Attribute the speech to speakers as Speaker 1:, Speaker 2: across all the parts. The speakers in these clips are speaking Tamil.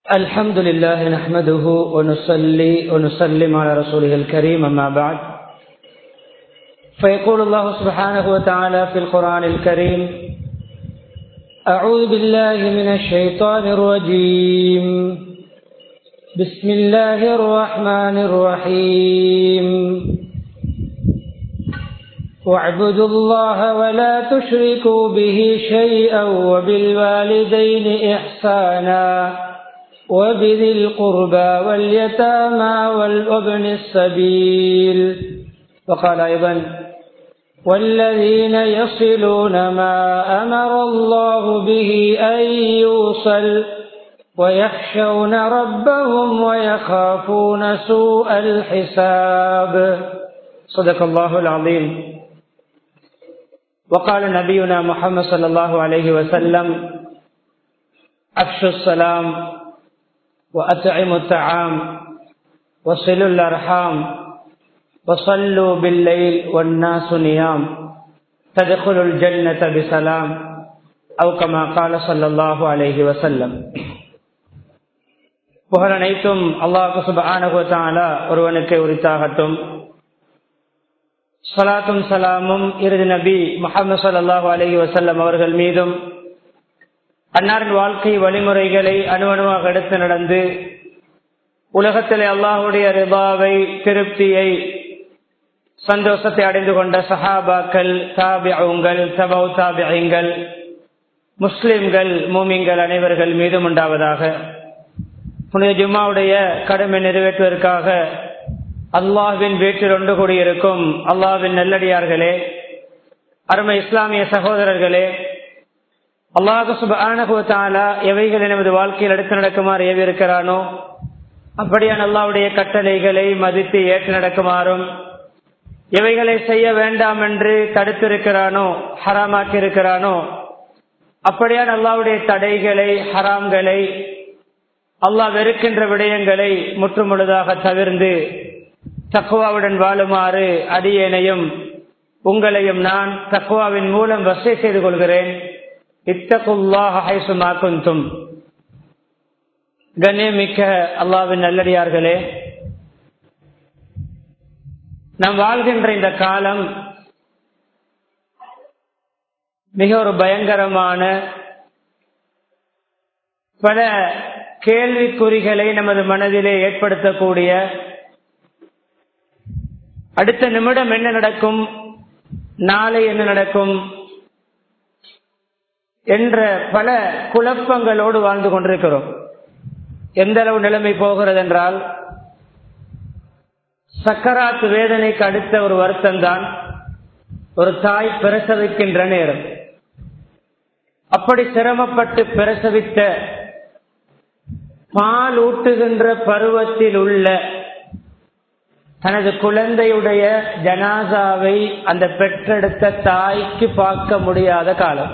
Speaker 1: الحمد لله نحمده ونصلي ونسلم على رسوله الكريم أما بعد فيقول الله سبحانه وتعالى في القرآن الكريم أعوذ بالله من الشيطان الرجيم بسم الله الرحمن الرحيم واعبدوا الله ولا تشركوا به شيئا وبالوالدين إحسانا وبذي القربى واليتامى والابن السبيل وقال أيضا والذين يصلون ما أمر الله به أن يوصل ويخشون ربهم ويخافون سوء الحساب صدق الله العظيم وقال نبينا محمد صلى الله عليه وسلم أفشوا السلام وأطعموا الطعام وصلوا الأرحام وصلوا بالليل والناس نيام تدخلوا الجنة بسلام أو كما قال صلى الله عليه وسلم புகழ் அனைத்தும் அல்லாஹு சுபானுவத்தாலா ஒருவனுக்கு உரித்தாகட்டும் சலாத்தும் சலாமும் இறுதி நபி முகமது சல்லாஹூ அலஹி வசல்லம் அவர்கள் மீதும் அன்னாரின் வாழ்க்கை வழிமுறைகளை அணுவணுவாக எடுத்து நடந்து உலகத்திலே அல்லாஹுடைய ரிபாவை திருப்தியை சந்தோஷத்தை அடைந்து கொண்ட சஹாபாக்கள் தாபியங்கள் தபௌ தாபியங்கள் முஸ்லிம்கள் மூமிங்கள் அனைவர்கள் மீதும் உண்டாவதாக புனித ஜும்மாவுடைய கடமை நிறைவேற்றுவதற்காக அல்லாஹ்வின் வீட்டில் ஒன்று கூடியிருக்கும் அல்லாஹ்வின் நல்லடியார்களே அருமை இஸ்லாமிய சகோதரர்களே அல்லாஹு சுபானகுவத்தாலா எவைகள் நமது வாழ்க்கையில் எடுத்து நடக்குமாறு ஏவிருக்கிறானோ அப்படியான அல்லாவுடைய கட்டளைகளை மதித்து ஏற்று நடக்குமாறும் எவைகளை செய்ய வேண்டாம் என்று தடுத்திருக்கிறானோ ஹராமாக்கி இருக்கிறானோ அப்படியான அல்லாவுடைய தடைகளை ஹராம்களை அல்லாஹ் வெறுக்கின்ற விடயங்களை முற்றுமுழுதாக தவிர்ந்து தக்குவாவுடன் வாழுமாறு அடியேனையும் உங்களையும் நான் தக்குவாவின் மூலம் வசை செய்து கொள்கிறேன் இத்தகுல்லாஹும் கண்ணியமிக்க அல்லாவின் நல்லடியார்களே நாம் வாழ்கின்ற இந்த காலம் மிக ஒரு பயங்கரமான பல கேள்விக்குறிகளை நமது மனதிலே ஏற்படுத்தக்கூடிய அடுத்த நிமிடம் என்ன நடக்கும் நாளை என்ன நடக்கும் என்ற பல குழப்பங்களோடு வாழ்ந்து கொண்டிருக்கிறோம் எந்த அளவு நிலைமை போகிறது என்றால் சக்கராத் வேதனைக்கு அடுத்த ஒரு வருத்தம் தான் ஒரு தாய் பிரசவிக்கின்ற நேரம் அப்படி சிரமப்பட்டு பிரசவித்த பால் ஊட்டுகின்ற பருவத்தில் உள்ள தனது குழந்தையுடைய ஜனாசாவை அந்த பெற்றெடுத்த தாய்க்கு பார்க்க முடியாத காலம்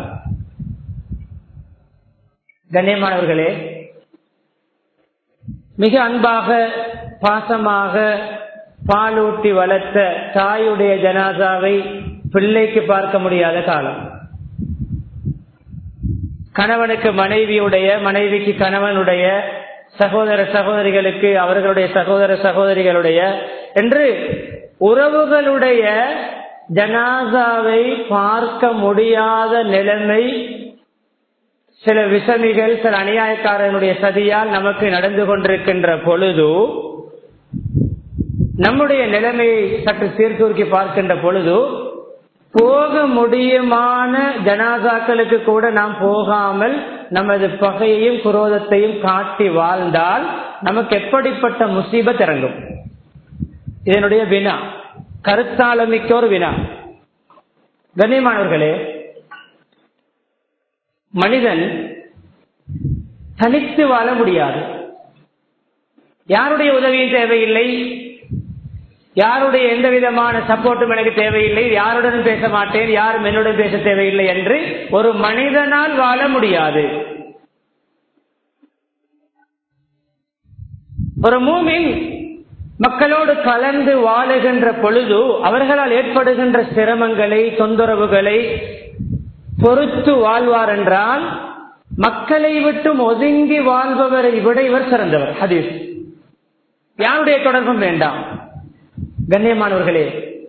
Speaker 1: கண்ணியமானவர்களே மிக அன்பாக பாசமாக பாலூட்டி வளர்த்த தாயுடைய ஜனாசாவை பிள்ளைக்கு பார்க்க முடியாத காலம் கணவனுக்கு மனைவியுடைய மனைவிக்கு கணவனுடைய சகோதர சகோதரிகளுக்கு அவர்களுடைய சகோதர சகோதரிகளுடைய என்று உறவுகளுடைய ஜனாசாவை பார்க்க முடியாத நிலைமை சில விசமிகள் சில அநியாயக்காரனுடைய சதியால் நமக்கு நடந்து கொண்டிருக்கின்ற பொழுது நம்முடைய நிலைமையை சற்று சீர்தூக்கி பார்க்கின்ற பொழுது போக முடியுமான ஜனாசாக்களுக்கு கூட நாம் போகாமல் நமது பகையையும் குரோதத்தையும் காட்டி வாழ்ந்தால் நமக்கு எப்படிப்பட்ட முசீபத் இறங்கும் இதனுடைய வினா கருத்தாளமிக்க ஒரு வினா கண்ணியமானவர்களே மனிதன் தனித்து வாழ முடியாது யாருடைய உதவியும் தேவையில்லை யாருடைய எந்த விதமான சப்போர்ட்டும் எனக்கு தேவையில்லை யாருடன் பேச மாட்டேன் யாரும் என்னுடன் பேச தேவையில்லை என்று ஒரு மனிதனால் வாழ முடியாது ஒரு மூமின் மக்களோடு கலந்து வாழுகின்ற பொழுது அவர்களால் ஏற்படுகின்ற சிரமங்களை தொந்தரவுகளை பொறுத்து வாழ்வார் என்றால் மக்களை விட்டும் ஒதுங்கி வாழ்பவரை விட இவர் சிறந்தவர் ஹதீஸ் யாருடைய தொடர்பும் வேண்டாம் கண்ணியமானவர்களே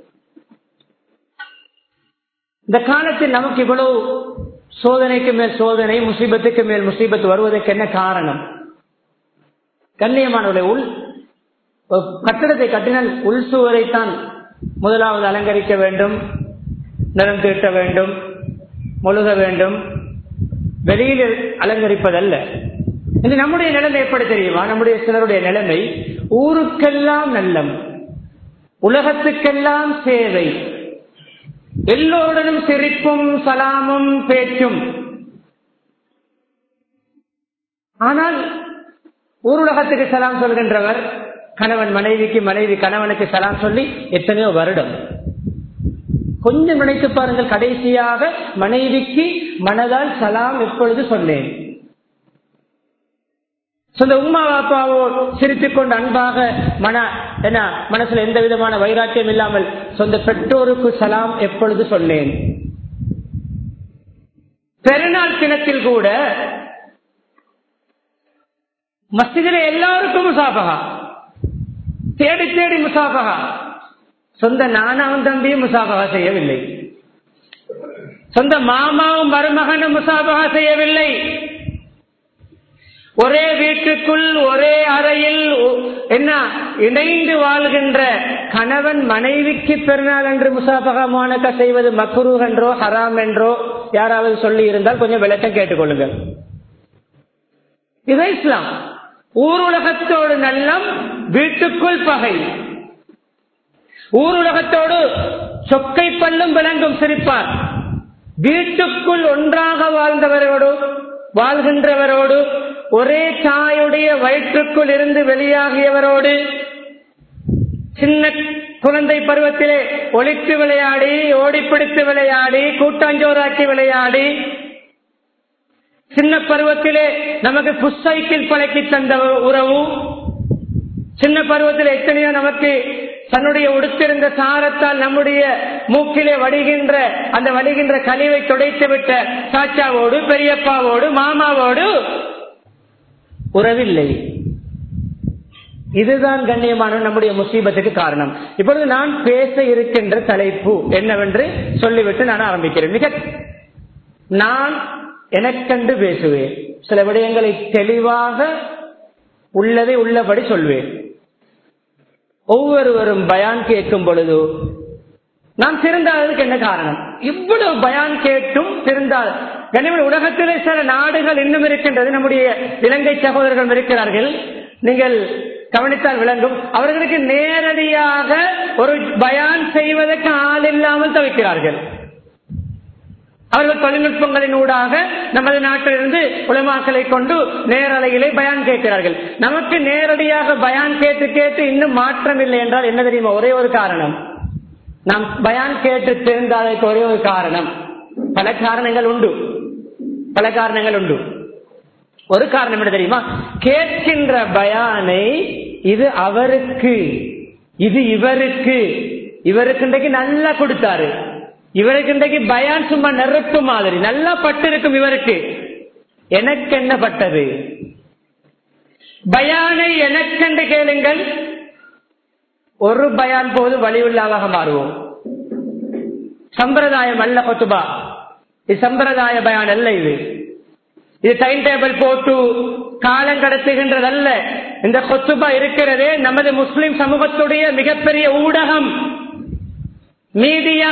Speaker 1: இந்த காலத்தில் நமக்கு இவ்வளவு சோதனைக்கு மேல் சோதனை முசீபத்துக்கு மேல் முசீபத்து வருவதற்கு என்ன காரணம் கண்ணியமானவர்களே உள் கட்டடத்தை கட்டினால் உள் சுவரைத்தான் முதலாவது அலங்கரிக்க வேண்டும் நிறம் தீட்ட வேண்டும் மொழுக வேண்டும் வெளியில் அலங்கரிப்பதல்ல இது நம்முடைய நிலைமை எப்படி தெரியுமா நம்முடைய சிலருடைய நிலைமை ஊருக்கெல்லாம் நல்லம் உலகத்துக்கெல்லாம் சேவை எல்லோருடனும் சிரிப்பும் சலாமும் பேச்சும் ஆனால் ஊருலகத்துக்கு சலாம் சொல்கின்றவர் கணவன் மனைவிக்கு மனைவி கணவனுக்கு சலாம் சொல்லி எத்தனையோ வருடம் கொஞ்சம் நினைத்து பாருங்கள் கடைசியாக மனைவிக்கு மனதால் சலாம் எப்பொழுது சொன்னேன் சொந்த உமா பாப்பாவோ சிரித்துக் கொண்டு அன்பாக மன என்ன மனசுல எந்த விதமான வைராக்கியம் இல்லாமல் சொந்த பெற்றோருக்கு சலாம் எப்பொழுது சொன்னேன் பெருநாள் தினத்தில் கூட மஸ்திதில எல்லாருக்கும் முசாபகா தேடி தேடி முசாபகா சொந்த நானாவும் தம்பியும் முசாபகா செய்யவில்லை சொந்த மாமாவும் மருமகனும் முசாபகா செய்யவில்லை ஒரே வீட்டுக்குள் ஒரே அறையில் என்ன இணைந்து வாழ்கின்ற கணவன் மனைவிக்கு பெருநாள் என்று முசாபகமானக்க செய்வது மக்குரு என்றோ ஹராம் என்றோ யாராவது சொல்லி இருந்தால் கொஞ்சம் விளக்கம் கேட்டுக்கொள்ளுங்கள் இது இஸ்லாம் ஊருலகத்தோடு நல்லம் வீட்டுக்குள் பகை ஊருலகத்தோடு சொக்கை பல்லும் விளங்கும் சிரிப்பார் வீட்டுக்குள் ஒன்றாக வாழ்ந்தவரோடு வாழ்கின்றவரோடு ஒரே தாயுடைய வயிற்றுக்குள் இருந்து வெளியாகியவரோடு சின்ன குழந்தை பருவத்திலே ஒழித்து விளையாடி ஓடிப்பிடித்து விளையாடி கூட்டாஞ்சோராக்கி விளையாடி சின்ன பருவத்திலே நமக்கு புஷைக்கில் பழக்கி தந்த உறவு சின்ன பருவத்தில் எத்தனையோ நமக்கு தன்னுடைய உடுத்திருந்த சாரத்தால் நம்முடைய மூக்கிலே வடிகின்ற அந்த வடிகின்ற கழிவை துடைத்து விட்ட சாச்சாவோடு பெரியப்பாவோடு மாமாவோடு உறவில்லை இதுதான் கண்ணியமான நம்முடைய முசீபத்துக்கு காரணம் இப்பொழுது நான் பேச இருக்கின்ற தலைப்பு என்னவென்று சொல்லிவிட்டு நான் ஆரம்பிக்கிறேன் மிக நான் எனக்கென்று பேசுவேன் சில விடயங்களை தெளிவாக உள்ளதை உள்ளபடி சொல்வேன் ஒவ்வொருவரும் பயான் கேட்கும் பொழுது நாம் திருந்தாததுக்கு என்ன காரணம் இவ்வளவு பயான் கேட்டும் திருந்தால் கனிமன் உலகத்திலே சில நாடுகள் இன்னும் இருக்கின்றது நம்முடைய இலங்கை சகோதரர்கள் இருக்கிறார்கள் நீங்கள் கவனித்தால் விளங்கும் அவர்களுக்கு நேரடியாக ஒரு பயான் செய்வதற்கு ஆள் இல்லாமல் தவிக்கிறார்கள் அவர்கள் தொழில்நுட்பங்களின் ஊடாக நமது நாட்டிலிருந்து உலமாக்களை கொண்டு நேரலையிலே பயான் கேட்கிறார்கள் நமக்கு நேரடியாக பயான் கேட்டு கேட்டு இன்னும் மாற்றம் இல்லை என்றால் என்ன தெரியுமா ஒரே ஒரு காரணம் நாம் பயான் கேட்டு தெரிந்தாதற்கு ஒரே ஒரு காரணம் பல காரணங்கள் உண்டு பல காரணங்கள் உண்டு ஒரு காரணம் என்ன தெரியுமா கேட்கின்ற பயானை இது அவருக்கு இது இவருக்கு இவருக்கு இன்றைக்கு நல்லா கொடுத்தாரு இவருக்கு இன்றைக்கு பயான் சும்மா நெருப்பு மாதிரி நல்லா பட்டு இருக்கும் இவருக்கு எனக்கு என்ன பட்டது பயானை எனக்கென்று கேளுங்கள் ஒரு பயான் போது வலியுள்ளாவாக மாறுவோம் சம்பிரதாயம் அல்ல கொத்துபா இது சம்பிரதாய பயான் அல்ல இது இது டைம் டேபிள் போட்டு காலம் கடத்துகின்றதல்ல இந்த கொத்துபா இருக்கிறதே நமது முஸ்லிம் சமூகத்துடைய மிகப்பெரிய ஊடகம் மீடியா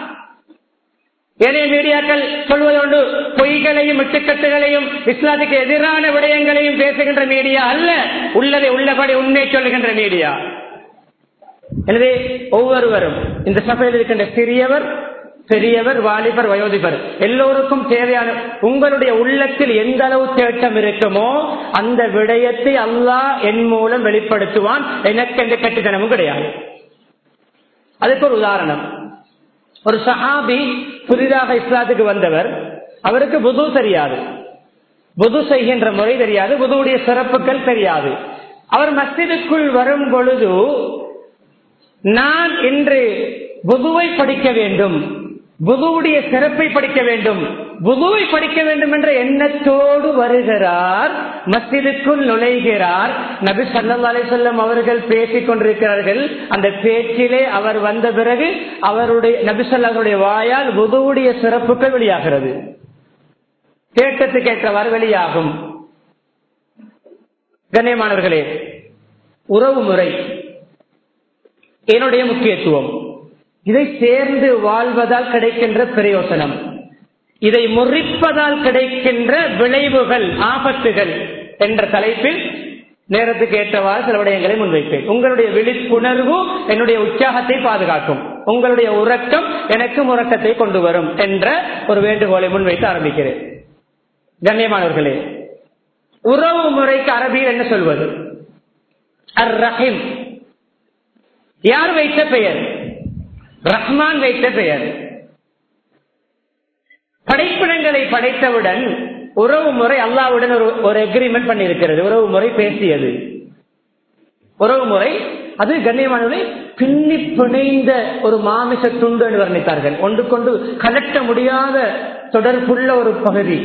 Speaker 1: ஏனைய மீடியாக்கள் சொல்வதோடு பொய்களையும் இட்டுக்கட்டுகளையும் இஸ்லாத்துக்கு எதிரான விடயங்களையும் பேசுகின்ற மீடியா அல்ல உள்ளதை உள்ளபடி உண்மை சொல்லுகின்ற மீடியா எனவே ஒவ்வொருவரும் இந்த சபையில் இருக்கின்ற சிறியவர் பெரியவர் வாலிபர் வயோதிபர் எல்லோருக்கும் தேவையான உங்களுடைய உள்ளத்தில் எந்த அளவு தேட்டம் இருக்குமோ அந்த விடயத்தை அல்லாஹ் என் மூலம் வெளிப்படுத்துவான் எனக்கு எந்த கட்டுத்தனமும் கிடையாது அதுக்கு ஒரு உதாரணம் ஒரு சஹாபி புதிதாக இஸ்லாத்துக்கு வந்தவர் அவருக்கு புது தெரியாது புது செய்கின்ற முறை தெரியாது புதுவுடைய சிறப்புகள் தெரியாது அவர் மஸ்ஜிதுக்குள் வரும் பொழுது நான் இன்று புதுவை படிக்க வேண்டும் புதுவுடைய சிறப்பை படிக்க வேண்டும் புதுவை படிக்க வேண்டும் என்ற எண்ணத்தோடு வருகிறார் மஸ்ஜிதுக்குள் நுழைகிறார் நபி சல்லா அலிசல்லம் அவர்கள் பேசிக் கொண்டிருக்கிறார்கள் அந்த பேச்சிலே அவர் வந்த பிறகு அவருடைய நபி சொல்லாருடைய வாயால் புதுவுடைய சிறப்புகள் வெளியாகிறது கேட்டத்துக்கு ஏற்றவாறு வெளியாகும் கண்ணியமானவர்களே உறவு முறை என்னுடைய முக்கியத்துவம் இதை சேர்ந்து வாழ்வதால் கிடைக்கின்ற பிரயோசனம் இதை முறிப்பதால் கிடைக்கின்ற விளைவுகள் ஆபத்துகள் என்ற தலைப்பில் நேரத்துக்கு ஏற்றவாறு சில விடயங்களை முன்வைப்பேன் உங்களுடைய விழிப்புணர்வு என்னுடைய உற்சாகத்தை பாதுகாக்கும் உங்களுடைய உறக்கம் எனக்கு உறக்கத்தை கொண்டு வரும் என்ற ஒரு வேண்டுகோளை முன்வைத்து ஆரம்பிக்கிறேன் கண்ணியமானவர்களே உறவு முறைக்கு அரபியில் என்ன சொல்வது அர் ரஹிம் யார் வைத்த பெயர் ரஹ்மான் வைத்த பெயர் படைப்பிடங்களை படைத்தவுடன் உறவு முறை அல்லாவுடன் ஒரு ஒரு அக்ரிமெண்ட் பண்ணி இருக்கிறது உறவு முறை பேசியது உறவு முறை அது கண்ணியமானவரை பின்னி பிணைந்த ஒரு மாமிச துண்டு என்று வர்ணித்தார்கள் ஒன்று கொண்டு கலட்ட முடியாத தொடர்புள்ள ஒரு பகுதி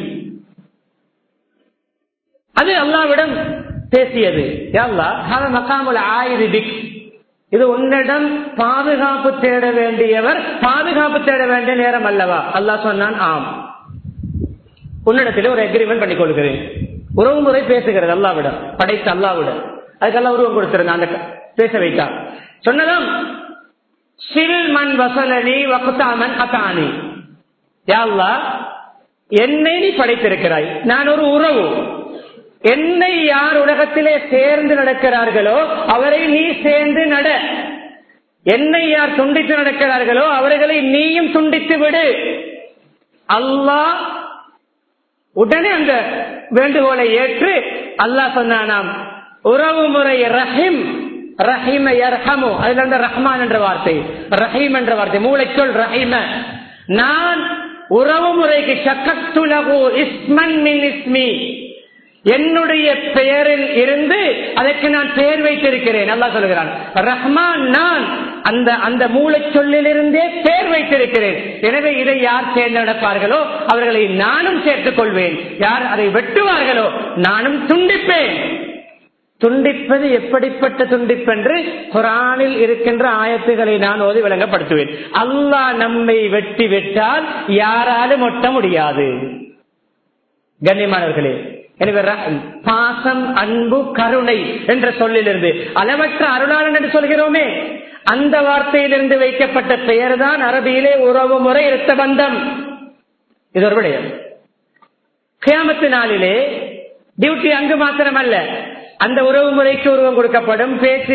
Speaker 1: அது அல்லாவிடம் பேசியது மக்காமுல ஆயுதிக் இது உன்னிடம் பாதுகாப்பு தேட வேண்டியவர் பாதுகாப்பு தேட வேண்டிய நேரம் அல்லவா அல்லாஹ் சொன்னான் ஆம் உன்னிடத்தில் ஒரு அக்ரிமெண்ட் பண்ணிக் கொள்கிறேன் உறவு முறை பேசுகிறது அல்லாவிடம் படைத்த அல்லாவிடம் அதுக்கெல்லாம் உருவம் கொடுத்திருந்தான் அந்த பேச வைத்தான் சொன்னதும் சில் மண் வசலனி வகுத்தாமன் அத்தானி யாழ்லா என்னை நீ படைத்திருக்கிறாய் நான் ஒரு உறவு என்னை யார் உலகத்திலே சேர்ந்து நடக்கிறார்களோ அவரை நீ சேர்ந்து நட என்னை யார் துண்டித்து நடக்கிறார்களோ அவர்களை நீயும் துண்டித்து விடு அல்லாஹ் உடனே அந்த வேண்டுகோளை ஏற்று அல்லாஹ் சொன்னானாம் உறவு முறை ரஹிம் ரஹிம யர்ஹமு அதுல இருந்த ரஹ்மான் என்ற வார்த்தை ரஹீம் என்ற வார்த்தை மூளைச்சொல் ரஹீம நான் உறவு முறைக்கு சக்கத்துலகு இஸ்மன் மின் இஸ்மி என்னுடைய பெயரில் இருந்து அதற்கு நான் பெயர் வைத்திருக்கிறேன் நல்லா சொல்லுகிறான் ரஹ்மான் நான் அந்த அந்த மூளை சொல்லிலிருந்தே பெயர் வைத்திருக்கிறேன் எனவே இதை யார் சேர்ந்து நடப்பார்களோ அவர்களை நானும் சேர்த்துக் கொள்வேன் யார் அதை வெட்டுவார்களோ நானும் துண்டிப்பேன் துண்டிப்பது எப்படிப்பட்ட துண்டிப்பென்று குரானில் இருக்கின்ற ஆயத்துகளை நான் ஓதி விளங்கப்படுத்துவேன் அல்லாஹ் நம்மை வெட்டி விட்டால் யாராலும் ஒட்ட முடியாது கண்ணியமானவர்களே எனவே பாசம் அன்பு கருணை என்ற சொல்லிலிருந்து அளவற்ற அருளாளன் என்று சொல்கிறோமே அந்த வார்த்தையிலிருந்து வைக்கப்பட்ட பெயர் தான் அரபியிலே உறவு முறை இருத்த பந்தம் இது ஒரு விடயம் கியாமத்து நாளிலே டியூட்டி அங்கு மாத்திரமல்ல அந்த உறவு முறைக்கு உருவம் கொடுக்கப்படும் பேச்சு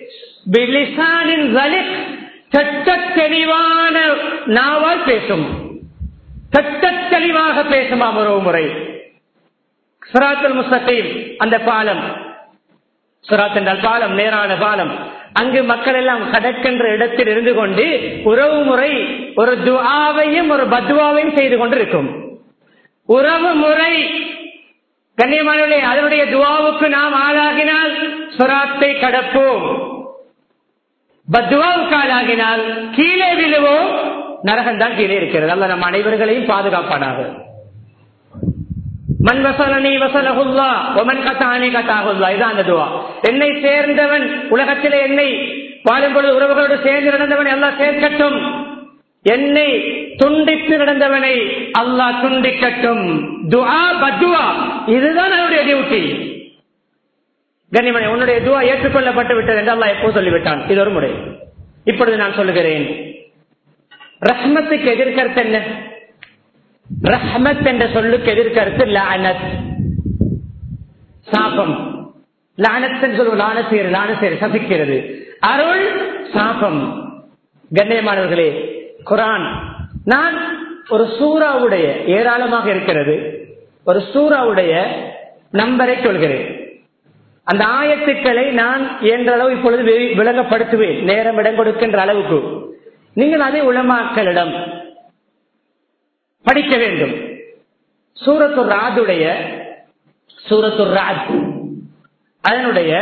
Speaker 1: தெளிவான நாவால் பேசும் தெளிவாக பேசுமாம் உறவு முறை சுராத்துல் முஸ்தகீம் அந்த பாலம் சுராத் என்றால் பாலம் நேரான பாலம் அங்கு மக்கள் எல்லாம் கடக்கின்ற இடத்தில் இருந்து கொண்டு உறவு முறை ஒரு துவாவையும் ஒரு பத்வாவையும் செய்து கொண்டிருக்கும் உறவு முறை கண்ணியமானவர்களே அதனுடைய துவாவுக்கு நாம் ஆளாகினால் சுராத்தை கடப்போம் பத்வாவுக்கு ஆளாகினால் கீழே விழுவோம் நரகம் தான் கீழே இருக்கிறது அல்ல நம் அனைவர்களையும் பாதுகாப்பானாக மண் வசலனி வசலகுல்லா ஒமன் கத்தானி கத்தாகுல்லா இதான் அந்த துவா என்னை சேர்ந்தவன் உலகத்திலே என்னை வாழும் பொழுது உறவுகளோடு சேர்ந்து நடந்தவன் எல்லாம் சேர்க்கட்டும் என்னை துண்டித்து நடந்தவனை அல்லாஹ் துண்டிக்கட்டும் துவா பத்வா இதுதான் அவருடைய டியூட்டி கண்ணிமணி உன்னுடைய துவா ஏற்றுக்கொள்ளப்பட்டு விட்டது என்று அல்லாஹ் எப்போ சொல்லிவிட்டான் இது ஒரு முறை இப்பொழுது நான் சொல்லுகிறேன் ரஹ்மத்துக்கு எதிர்கருத்து என்ன ரஹ்மத் என்ற சொல்லுக்கு எதிர்கருத்து லானத் சாபம் லானத் சொல்லுவோம் லானசேர் லானசேர் சபிக்கிறது அருள் சாபம் கண்ணியமானவர்களே குரான் நான் ஒரு சூறாவுடைய ஏராளமாக இருக்கிறது ஒரு சூறாவுடைய நம்பரை சொல்கிறேன் அந்த ஆயத்துக்களை நான் இயன்ற அளவு இப்பொழுது விளங்கப்படுத்துவேன் நேரம் இடம் கொடுக்கின்ற அளவுக்கு நீங்கள் அதை உளமாக்களிடம் படிக்க வேண்டும் சூரத்து ராதுடைய சூரத்து ராத் அதனுடைய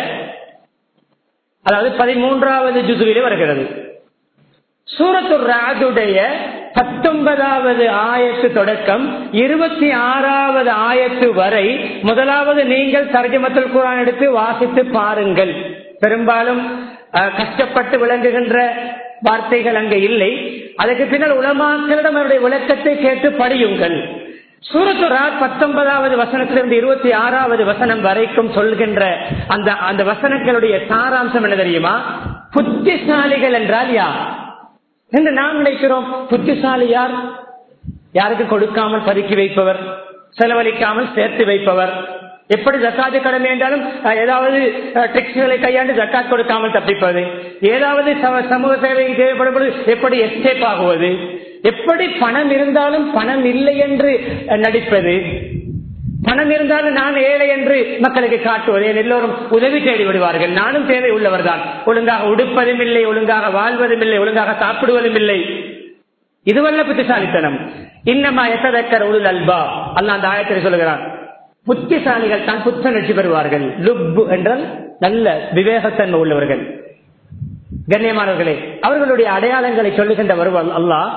Speaker 1: அதாவது பதிமூன்றாவது ஜுதுவிலே வருகிறது சூரத்து ராதுடைய பத்தொன்பதாவது ஆயத்து தொடக்கம் இருபத்தி ஆறாவது ஆயத்து வரை முதலாவது நீங்கள் தர்ஜமத்தில் குரான் எடுத்து வாசித்து பாருங்கள் பெரும்பாலும் அஹ், கஷ்டப்பட்டு விளங்குகின்ற வார்த்தைகள் அங்கே இல்லை அதுக்கு பின்னர் உலமாக்களிடம் அவருடைய விளக்கத்தை கேட்டு படியுங்கள் சூரத்து ராத் பத்தொன்பதாவது வசனத்திலிருந்து இருபத்தி ஆறாவது வசனம் வரைக்கும் சொல்கின்ற அந்த அந்த வசனங்களுடைய சாராம்சம் என்ன தெரியுமா புத்திசாலிகள் என்றால் யார் என்று நாம் நினைக்கிறோம் புத்திசாலி யார் யாருக்கு கொடுக்காமல் பதுக்கி வைப்பவர் செலவழிக்காமல் சேர்த்து வைப்பவர் எப்படி ஜக்காத்து கடமை என்றாலும் அஹ், ஏதாவது ட்ரிக்ஸ்களை கையாண்டு ஜக்காத் கொடுக்காமல் தப்பிப்பது ஏதாவது சம- சமூக சேவை தேவைப்படும் பொழுது எப்படி எஸ்கேப் ஆகுவது எப்படி பணம் இருந்தாலும் பணம் இல்லை என்று அஹ், நடிப்பது பணம் இருந்தாலும் நான் ஏழை என்று மக்களுக்கு காட்டுவது ஏன் எல்லோரும் உதவி தேடி விடுவார்கள் நானும் தேவை உள்ளவர் தான் ஒழுங்காக உடுப்பதும் இல்லை ஒழுங்காக வாழ்வதும் இல்லை ஒழுங்காக சாப்பிடுவதும் இல்லை இதுவல்ல புத்திசாலித்தனம் இன்னமா எசதக்கர் உள் அல்பா அல்ல அந்த ஆயத்தில் சொல்லுகிறான் புத்திசாலிகள் தான் புத்துணர்ச்சி பெறுவார்கள் லுப்பு என்றால் நல்ல விவேகத்தன்மை உள்ளவர்கள் கண்ணியமானவர்களே அவர்களுடைய அடையாளங்களை சொல்லுகின்ற வருவாள் அல்லாஹ்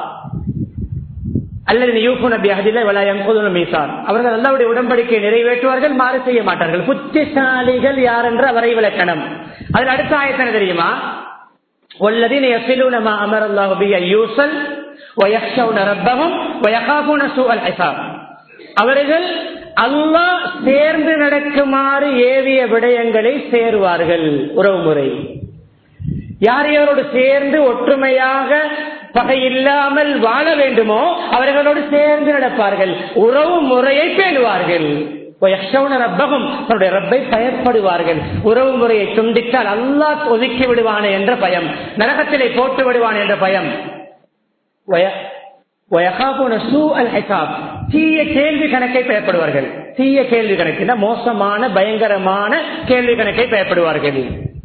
Speaker 1: அல்லது யூப்பு நபி அகதில வலாயம் மீசான் அவர்கள் அல்லாவுடைய உடன்படிக்கையை நிறைவேற்றுவார்கள் மாறு செய்ய மாட்டார்கள் புத்திசாலிகள் யார் என்று அவரை விளக்கணும் அதில் அடுத்த ஆயத்தனை தெரியுமா والذين يصلون ما امر الله به ان يوصل ويخشون ربهم ويخافون سوء الحساب அவர்கள் அல்லாஹ் சேர்ந்து நடக்குமாறு ஏவிய விடயங்களை சேருவார்கள் உறவுமுறை யார் யாரோடு சேர்ந்து ஒற்றுமையாக பகை இல்லாமல் வாழ வேண்டுமோ அவர்களோடு சேர்ந்து நடப்பார்கள் உறவு முறையை பேணுவார்கள் ரப்பகம் தன்னுடைய ரப்பை பயப்படுவார்கள் உறவு முறையை துண்டித்தால் அல்லாஹ் ஒதுக்கி விடுவானே என்ற பயம் நரகத்திலே போட்டு விடுவான் என்ற பயம் வய- வயகாபுன சூஅல் ஹிசாப். தீய கேள்வி கணக்கை பயப்படுவார்கள் தீய கேள்வி கணக்கு மோசமான பயங்கரமான கேள்வி கணக்கை பயப்படுவார்கள்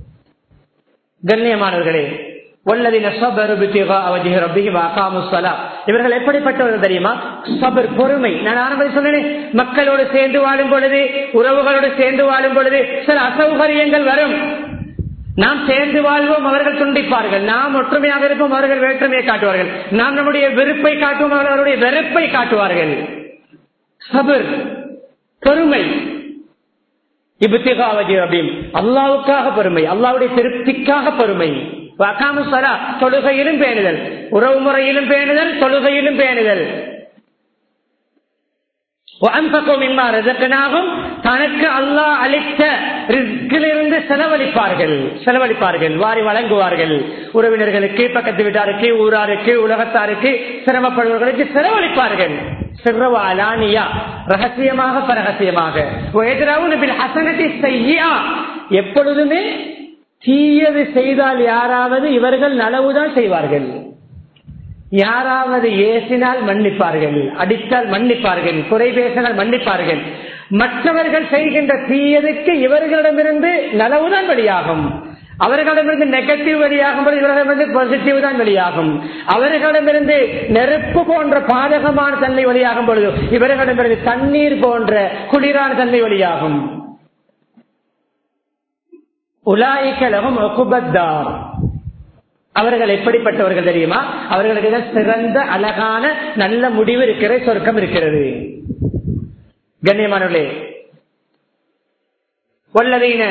Speaker 1: கண்ணியமானவர்களே வல்லதின சபர் பித்திகா அவஜிஹ ரப்பிஹி வஅகாமு ஸலாத். இவர்கள் எப்படிப்பட்டவர்கள் தெரியுமா சபர் பொறுமை நான் ஆரம்பத்தில் சொன்னேனே மக்களோடு சேர்ந்து வாழும் பொழுது உறவுகளோடு சேர்ந்து வாழும் பொழுது சில அசௌகரியங்கள் வரும் நாம் சேர்ந்து வாழ்வோம் அவர்கள் துண்டிப்பார்கள் நாம் ஒற்றுமையாக இருப்போம் அவர்கள் வேற்றுமையை காட்டுவார்கள் நாம் நம்முடைய வெறுப்பை காட்டுவோம் அவர்கள் அவருடைய வெறுப்பை காட்டுவார்கள் சபர் பொறுமை இபுத்திகாவதி அப்படின்னு அல்லாவுக்காக பெருமை அல்லாவுடைய திருப்திக்காக பெருமை வகாமு சலா தொழுகையிலும் பேணுதல் உறவு முறையிலும் பேணுதல் தொழுகையிலும் பேணுதல் தனக்கு அல்லாஹ் அளித்த ரிஸ்கிலிருந்து செலவழிப்பார்கள் செலவழிப்பார்கள் வாரி வழங்குவார்கள் உறவினர்களுக்கு பக்கத்து வீட்டாருக்கு ஊராருக்கு உலகத்தாருக்கு சிரமப்படுபவர்களுக்கு செலவழிப்பார்கள் சிறவாலானியா ரகசியமாக பரகசியமாக எப்பொழுதுமே தீயது செய்தால் யாராவது இவர்கள் நலவுதான் செய்வார்கள் யாராவது ஏசினால் மன்னிப்பார்கள் அடித்தால் மன்னிப்பார்கள் குறை பேசினால் மன்னிப்பார்கள் மற்றவர்கள் செய்கின்ற தீயதுக்கு இவர்களிடமிருந்து நலவுதான் வெளியாகும் அவர்களிடமிருந்து நெகட்டிவ் வெளியாகும் போது இவர்களிடமிருந்து பாசிட்டிவ் தான் வெளியாகும் அவர்களிடமிருந்து நெருப்பு போன்ற பாதகமான தன்மை வெளியாகும் பொழுது இவர்களிடமிருந்து தண்ணீர் போன்ற குளிரான தன்மை வெளியாகும் உலாய்க்கலகம் ஒகுபத்தார் அவர்கள் எப்படிப்பட்டவர்கள் தெரியுமா அவர்களுக்கு தான் சிறந்த அழகான நல்ல முடிவு இருக்கிற சொர்க்கம் இருக்கிறது கண்ணியமானவர்களே والذين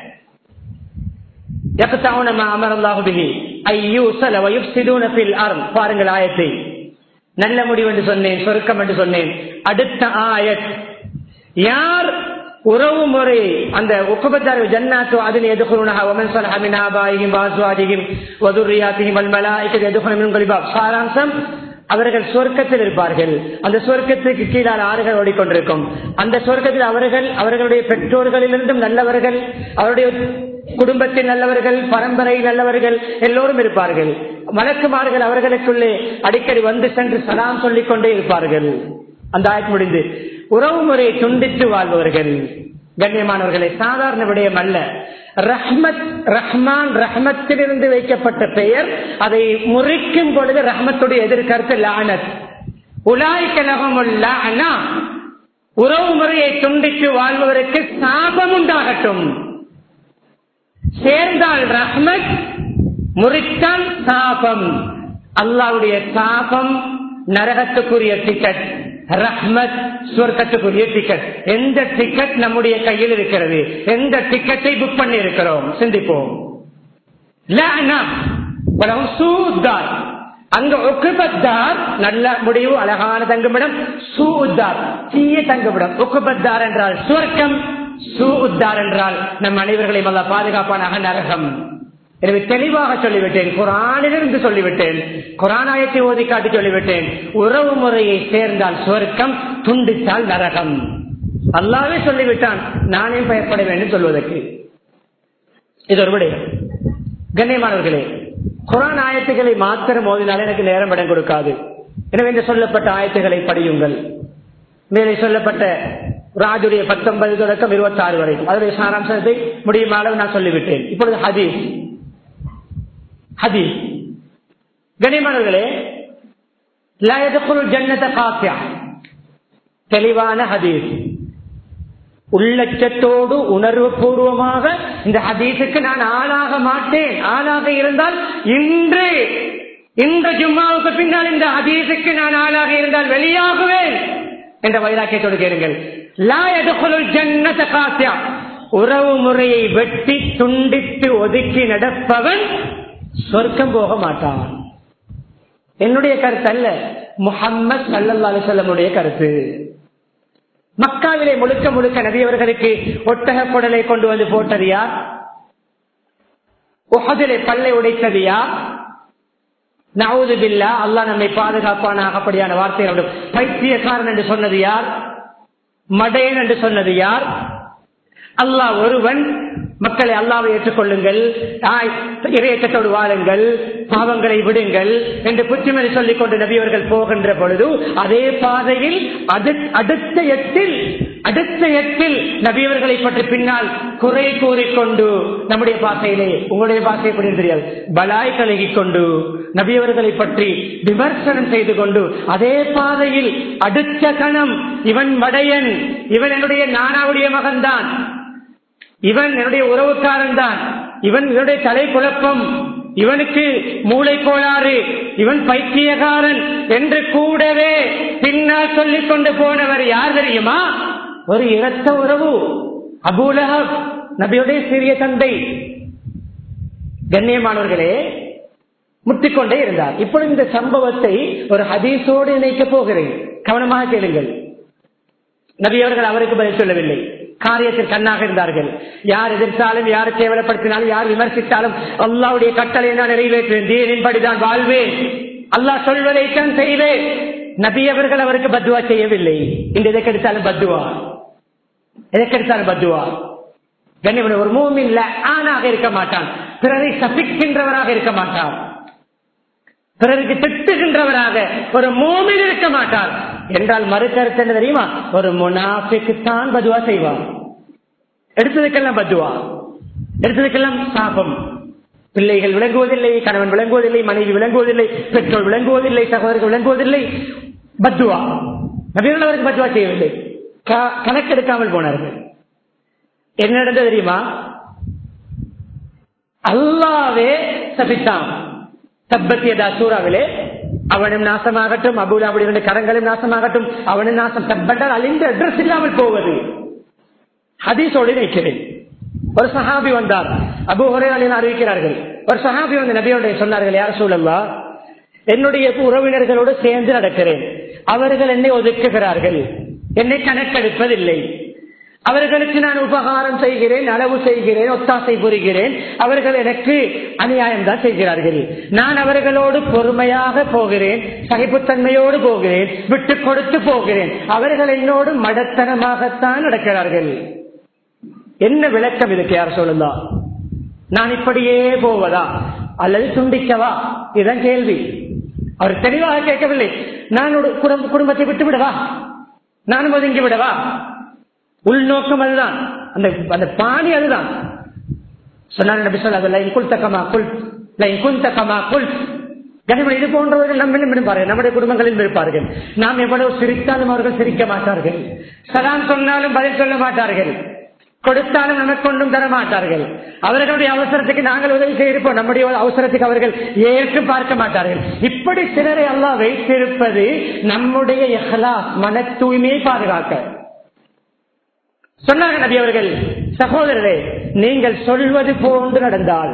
Speaker 1: يقطعون ما امر الله به ان يوصل ويفسدون في الارض பாருங்கள் ஆயத்தை நல்ல முடிவு என்று சொன்னேன் சொர்க்கம் என்று சொன்னேன் அடுத்த ஆயத் யார் உறவு முறை அந்த உக்குபத்தார் ஜன்னாத்து அதில் எதுகுருணா ஒமன் சலஹ மின் ஆபாயிஹிம் வாஸ்வாஜிஹிம் வதுர்ரியாத்திஹிம் வல் மலாயிகத் எதுகுன மின் கலிபாப் சாராம்சம் அவர்கள் சொர்க்கத்தில் இருப்பார்கள் அந்த சொர்க்கத்துக்கு கீழால் ஆறுகள் ஓடிக்கொண்டிருக்கும் அந்த சொர்க்கத்தில் அவர்கள் அவர்களுடைய பெற்றோர்களிலிருந்தும் நல்லவர்கள் அவருடைய குடும்பத்தில் நல்லவர்கள் பரம்பரை நல்லவர்கள் எல்லோரும் இருப்பார்கள் மலக்குமார்கள் அவர்களுக்குள்ளே அடிக்கடி வந்து சென்று சலாம் சொல்லிக் கொண்டே இருப்பார்கள் அந்த ஆய்வு முடிந்து உறவு முறையை துண்டித்து வாழ்பவர்கள் கண்ணியமானவர்களை சாதாரண விடயம் அல்ல ரஹ்மத் ரஹ்மான் ரஹ்மத்திலிருந்து வைக்கப்பட்ட பெயர் அதை முறிக்கும் பொழுது ரஹ்மத்துடைய எதிர்கருத்து லானத் உலாய் கலகமுல்லா உறவு முறையை துண்டித்து வாழ்பவருக்கு சாபம் உண்டாகட்டும் சேர்ந்தால் ரஹ்மத் முறித்தால் சாபம் அல்லாவுடைய சாபம் நரகத்துக்குரிய டிக்கெட் ரஹ்மத் சுவர்க்கத்துக்குரிய டிக்கெட் எந்த டிக்கெட் நம்முடைய கையில் இருக்கிறது எந்த டிக்கெட்டை புக் பண்ணி இருக்கிறோம் சிந்திப்போம் சூதார் அங்க ஒக்குபத்தார் நல்ல முடிவு அழகான தங்குமிடம் சூதார் தீய தங்குமிடம் ஒக்குபத்தார் என்றால் சுவர்க்கம் சூதார் என்றால் நம் அனைவர்களையும் அல்ல பாதுகாப்பானாக நரகம் எனவே தெளிவாக சொல்லிவிட்டேன் குரானிலிருந்து சொல்லிவிட்டேன் குரானாயத்தை ஓதி காட்டி சொல்லிவிட்டேன் உறவு முறையை சேர்ந்தால் சுவர்க்கம் துண்டித்தால் நரகம் அல்லாவே சொல்லிவிட்டான் நானே பயப்பட வேண்டும் சொல்வதற்கு இது ஒரு விடயம் கண்ணியமானவர்களே குரான் ஆயத்துக்களை மாத்திரம் மோதினாலே எனக்கு நேரம் இடம் கொடுக்காது எனவே இந்த சொல்லப்பட்ட ஆயத்துக்களை படியுங்கள் மேலே சொல்லப்பட்ட ராஜுடைய பத்தொன்பது தொடக்கம் இருபத்தி ஆறு வரை அதனுடைய சாராம்சத்தை முடியும் அளவு நான் சொல்லிவிட்டேன் இப்பொழுது ஹதீஸ் ஹதீஸ் கனிமணர்களே ஜன்னத காசியா தெளிவான ஹதீஸ் உள்ளச்சத்தோடு உணர்வு பூர்வமாக இந்த ஹதீஸுக்கு நான் ஆளாக மாட்டேன் ஆளாக இருந்தால் இன்று இந்த ஜும்மாவுக்கு பின்னால் இந்த ஹதீஸுக்கு நான் ஆளாக இருந்தால் வெளியாகுவேன் என்ற வைராக்கியத்தோடு கேளுங்கள் ஜன்னத காசியா உறவு முறையை வெட்டி துண்டித்து ஒதுக்கி நடப்பவன் சொர்க்கம் போக மாட்டான் என்னுடைய கருத்து அல்ல முகம்மது சல்லல்லா அலிசல்லமுடைய கருத்து மக்காவிலே முழுக்க முழுக்க நபியவர்களுக்கு ஒட்டக குடலை கொண்டு வந்து போட்டது யார் உகதிலே பல்லை உடைத்தது யார் நவுது பில்லா அல்லா நம்மை பாதுகாப்பானாக அப்படியான வார்த்தைகளோடு பைத்தியக்காரன் என்று சொன்னது யார் மடையன் என்று சொன்னது யார் அல்லாஹ் ஒருவன் மக்களை அல்லாவை ஏற்றுக்கொள்ளுங்கள் இறையற்றத்தோடு வாழுங்கள் பாவங்களை விடுங்கள் என்று புத்திமதி சொல்லிக் கொண்டு நபியவர்கள் போகின்ற பொழுது அதே பாதையில் அடுத்த எட்டில் அடுத்த எட்டில் நபியவர்களை பற்றி பின்னால் குறை கூறிக்கொண்டு நம்முடைய பாசையிலே உங்களுடைய பாசை எப்படி தெரியாது பலாய் கலகி கொண்டு நபியவர்களை பற்றி விமர்சனம் செய்து கொண்டு அதே பாதையில் அடுத்த கணம் இவன் மடையன் இவன் என்னுடைய நானாவுடைய மகன்தான் இவன் என்னுடைய உறவுக்காரன் தான் இவன் இவனுடைய தலை குழப்பம் இவனுக்கு மூளை கோளாறு இவன் பைத்தியகாரன் என்று கூடவே பின்னால் சொல்லிக் கொண்டு போனவர் யார் தெரியுமா ஒரு இரத்த உறவு அபூலகம் நபியுடைய சிறிய தந்தை கண்ணியமானவர்களே முட்டிக்கொண்டே இருந்தார் இப்பொழுது இந்த சம்பவத்தை ஒரு ஹதீஸோடு இணைக்கப் போகிறேன் கவனமாக கேளுங்கள் நபி அவர்கள் அவருக்கு பதில் சொல்லவில்லை காரியத்தில் கண்ணாக இருந்தார்கள் யார் எதிர்த்தாலும் யார் கேவலப்படுத்தினாலும் யார் விமர்சித்தாலும் அல்லாவுடைய கட்டளை நான் நிறைவேற்றுவேன் தீனின்படிதான் வாழ்வேன் அல்லாஹ் சொல்வதைத்தான் செய்வேன் நபி அவர்கள் அவருக்கு பத்துவா செய்யவில்லை இந்த எதற்கெடுத்தாலும் பத்துவா எதற்கெடுத்தாலும் பத்துவா கண்ணியமன் ஒரு மூமின் ஆணாக இருக்க மாட்டான் பிறரை சபிக்கின்றவராக இருக்க மாட்டான் பிறருக்கு திட்டுகின்றவராக ஒரு மூமில் இருக்க மாட்டார் என்றால் மறுக்கருத்து என்ன தெரியுமா ஒரு முனாஃபிக்கு தான் பதுவா செய்வார் எடுத்ததுக்கெல்லாம் பத்துவா எடுத்ததுக்கெல்லாம் சாபம் பிள்ளைகள் விளங்குவதில்லை கணவன் விளங்குவதில்லை மனைவி விளங்குவதில்லை பெற்றோர் விளங்குவதில்லை சகோதரர்கள் விளங்குவதில்லை பத்துவா நபீர்கள் அவருக்கு பத்துவா செய்யவில்லை கணக்கெடுக்காமல் போனார்கள் என்ன நடந்தது தெரியுமா அல்லாவே சபித்தான் தப்பத்தியதா சூறாவிலே அவனும் நாசமாகட்டும் அபுலாவுடைய கரங்களும் நாசமாகட்டும் அவனும் நாசம் தப்பட்டால் அழிந்த அட்ரஸ் இல்லாமல் போவது ஹதீஸோடு நிற்கிறேன் ஒரு சஹாபி வந்தார் அபு ஹுரையாளின் அறிவிக்கிறார்கள் ஒரு சஹாபி வந்து நபியோடைய சொன்னார்கள் யார் சூழல்லா என்னுடைய உறவினர்களோடு சேர்ந்து நடக்கிறேன் அவர்கள் என்னை ஒதுக்குகிறார்கள் என்னை கணக்கெடுப்பதில்லை அவர்களுக்கு நான் உபகாரம் செய்கிறேன் அளவு செய்கிறேன் ஒத்தாசை புரிகிறேன் அவர்கள் எனக்கு அநியாயம் தான் செய்கிறார்கள் நான் அவர்களோடு பொறுமையாக போகிறேன் சகிப்புத்தன்மையோடு போகிறேன் விட்டு கொடுத்து போகிறேன் அவர்கள் என்னோடு மடத்தனமாகத்தான் நடக்கிறார்கள் என்ன விளக்கம் இதுக்கு யார் சொல்லுந்தா நான் இப்படியே போவதா அல்லது துண்டிக்கவா இதுதான் கேள்வி அவர் தெளிவாக கேட்கவில்லை நான் குடும்பத்தை விட்டு விடவா நானும் ஒதுங்கி விடவா உள்நோக்கம் அதுதான் அந்த அந்த பாணி அதுதான் சொன்னாங்க நபி சொல்லாத குல் தக்கமா குல் குல் தக்கமா குல் கனிமன் இது போன்றவர்கள் நம்மளும் இருப்பார்கள் நம்முடைய குடும்பங்களில் இருப்பார்கள் நாம் எவ்வளவு சிரித்தாலும் அவர்கள் சிரிக்க மாட்டார்கள் சலாம் சொன்னாலும் பதில் சொல்ல மாட்டார்கள் கொடுத்தாலும் நமக்கு ஒன்றும் தர மாட்டார்கள் அவர்களுடைய அவசரத்துக்கு நாங்கள் உதவி செய்திருப்போம் நம்முடைய அவசரத்துக்கு அவர்கள் ஏற்று பார்க்க மாட்டார்கள் இப்படி சிலரை அல்லாஹ் வைத்திருப்பது நம்முடைய இஹ்லாஸ் மன தூய்மையை பாதுகாக்க சொன்னாங்க நபி அவர்கள் சகோதரரே நீங்கள் சொல்வது போன்று நடந்தால்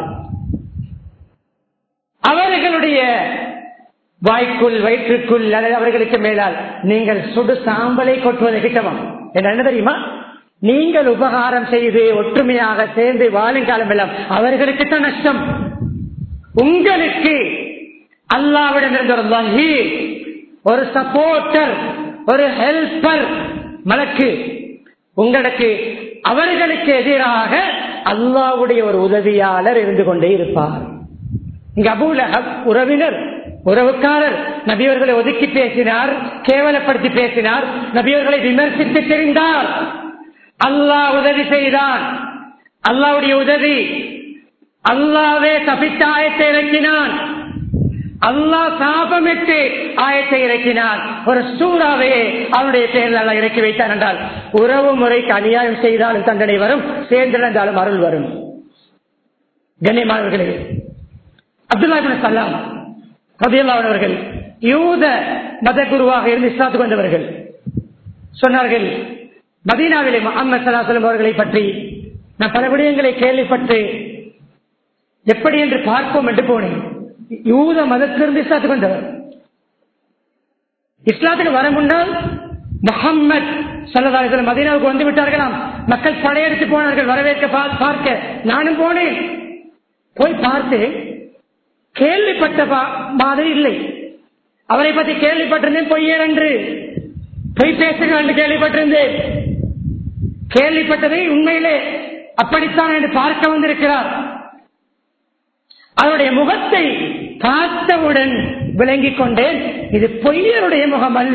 Speaker 1: அவர்களுடைய வாய்க்குள் வயிற்றுக்குள் அல்லது அவர்களுக்கு மேலால் நீங்கள் சுடு சாம்பலை கொட்டுவது கிட்டவம் என்ன தெரியுமா நீங்கள் உபகாரம் செய்து ஒற்றுமையாக சேர்ந்து வாழும் காலம் எல்லாம் அவர்களுக்கு தான் நஷ்டம் உங்களுக்கு அல்லாவிடம் இருந்த ஒரு வகி ஒரு சப்போர்ட்டர் ஒரு ஹெல்பர் மலக்கு உங்களுக்கு அவர்களுக்கு எதிராக அல்லாவுடைய ஒரு உதவியாளர் இருந்து கொண்டே இருப்பார் இங்க அபூல உறவினர் உறவுக்காரர் நபியவர்களை ஒதுக்கி பேசினார் கேவலப்படுத்தி பேசினார் நபியவர்களை விமர்சித்து தெரிந்தார் அல்லாஹ் உதவி செய்தான் அல்லாவுடைய உதவி அல்லாவே தப்பித்த ஆயத்தை இறக்கினான் அல்லாஹ் சாபமிட்டு ஆயத்தை இறக்கினான் ஒரு சூறாவையே அவனுடைய பெயரில் அல்லா இறக்கி வைத்தான் என்றால் உறவு முறைக்கு அநியாயம் செய்தாலும் தண்டனை வரும் சேர்ந்திருந்தாலும் அருள் வரும் கண்ணியமானவர்களே அப்துல்லா சல்லாம் அவர்கள் யூத மத குருவாக இருந்து இஸ்லாத்துக்கு வந்தவர்கள் சொன்னார்கள் மதீனாவிலே முகமது சலாசலம் அவர்களை பற்றி நான் பல விடயங்களை கேள்விப்பட்டு எப்படி என்று பார்ப்போம் என்று போனேன் யூத மதத்திலிருந்து இஸ்லாத்துக்கு வந்தவர் இஸ்லாத்துக்கு வர முன்னால் முகம்மது சல்லதாசலம் மதீனாவுக்கு வந்து விட்டார்களாம் மக்கள் படையெடுத்து போனார்கள் வரவேற்க பார்க்க நானும் போனேன் போய் பார்த்தேன் கேள்விப்பட்ட மாதிரி இல்லை அவரை பற்றி கேள்விப்பட்டிருந்தேன் பொய்யர் என்று பொய் பேசுங்கள் என்று கேள்விப்பட்டிருந்தேன் கேள்விப்பட்டதை உண்மையிலே அப்படித்தான் என்று பார்க்க வந்திருக்கிறார் அவருடைய முகத்தை பார்த்தவுடன் விளங்கிக் கொண்டேன் இது பொய்யருடைய முகம் அல்ல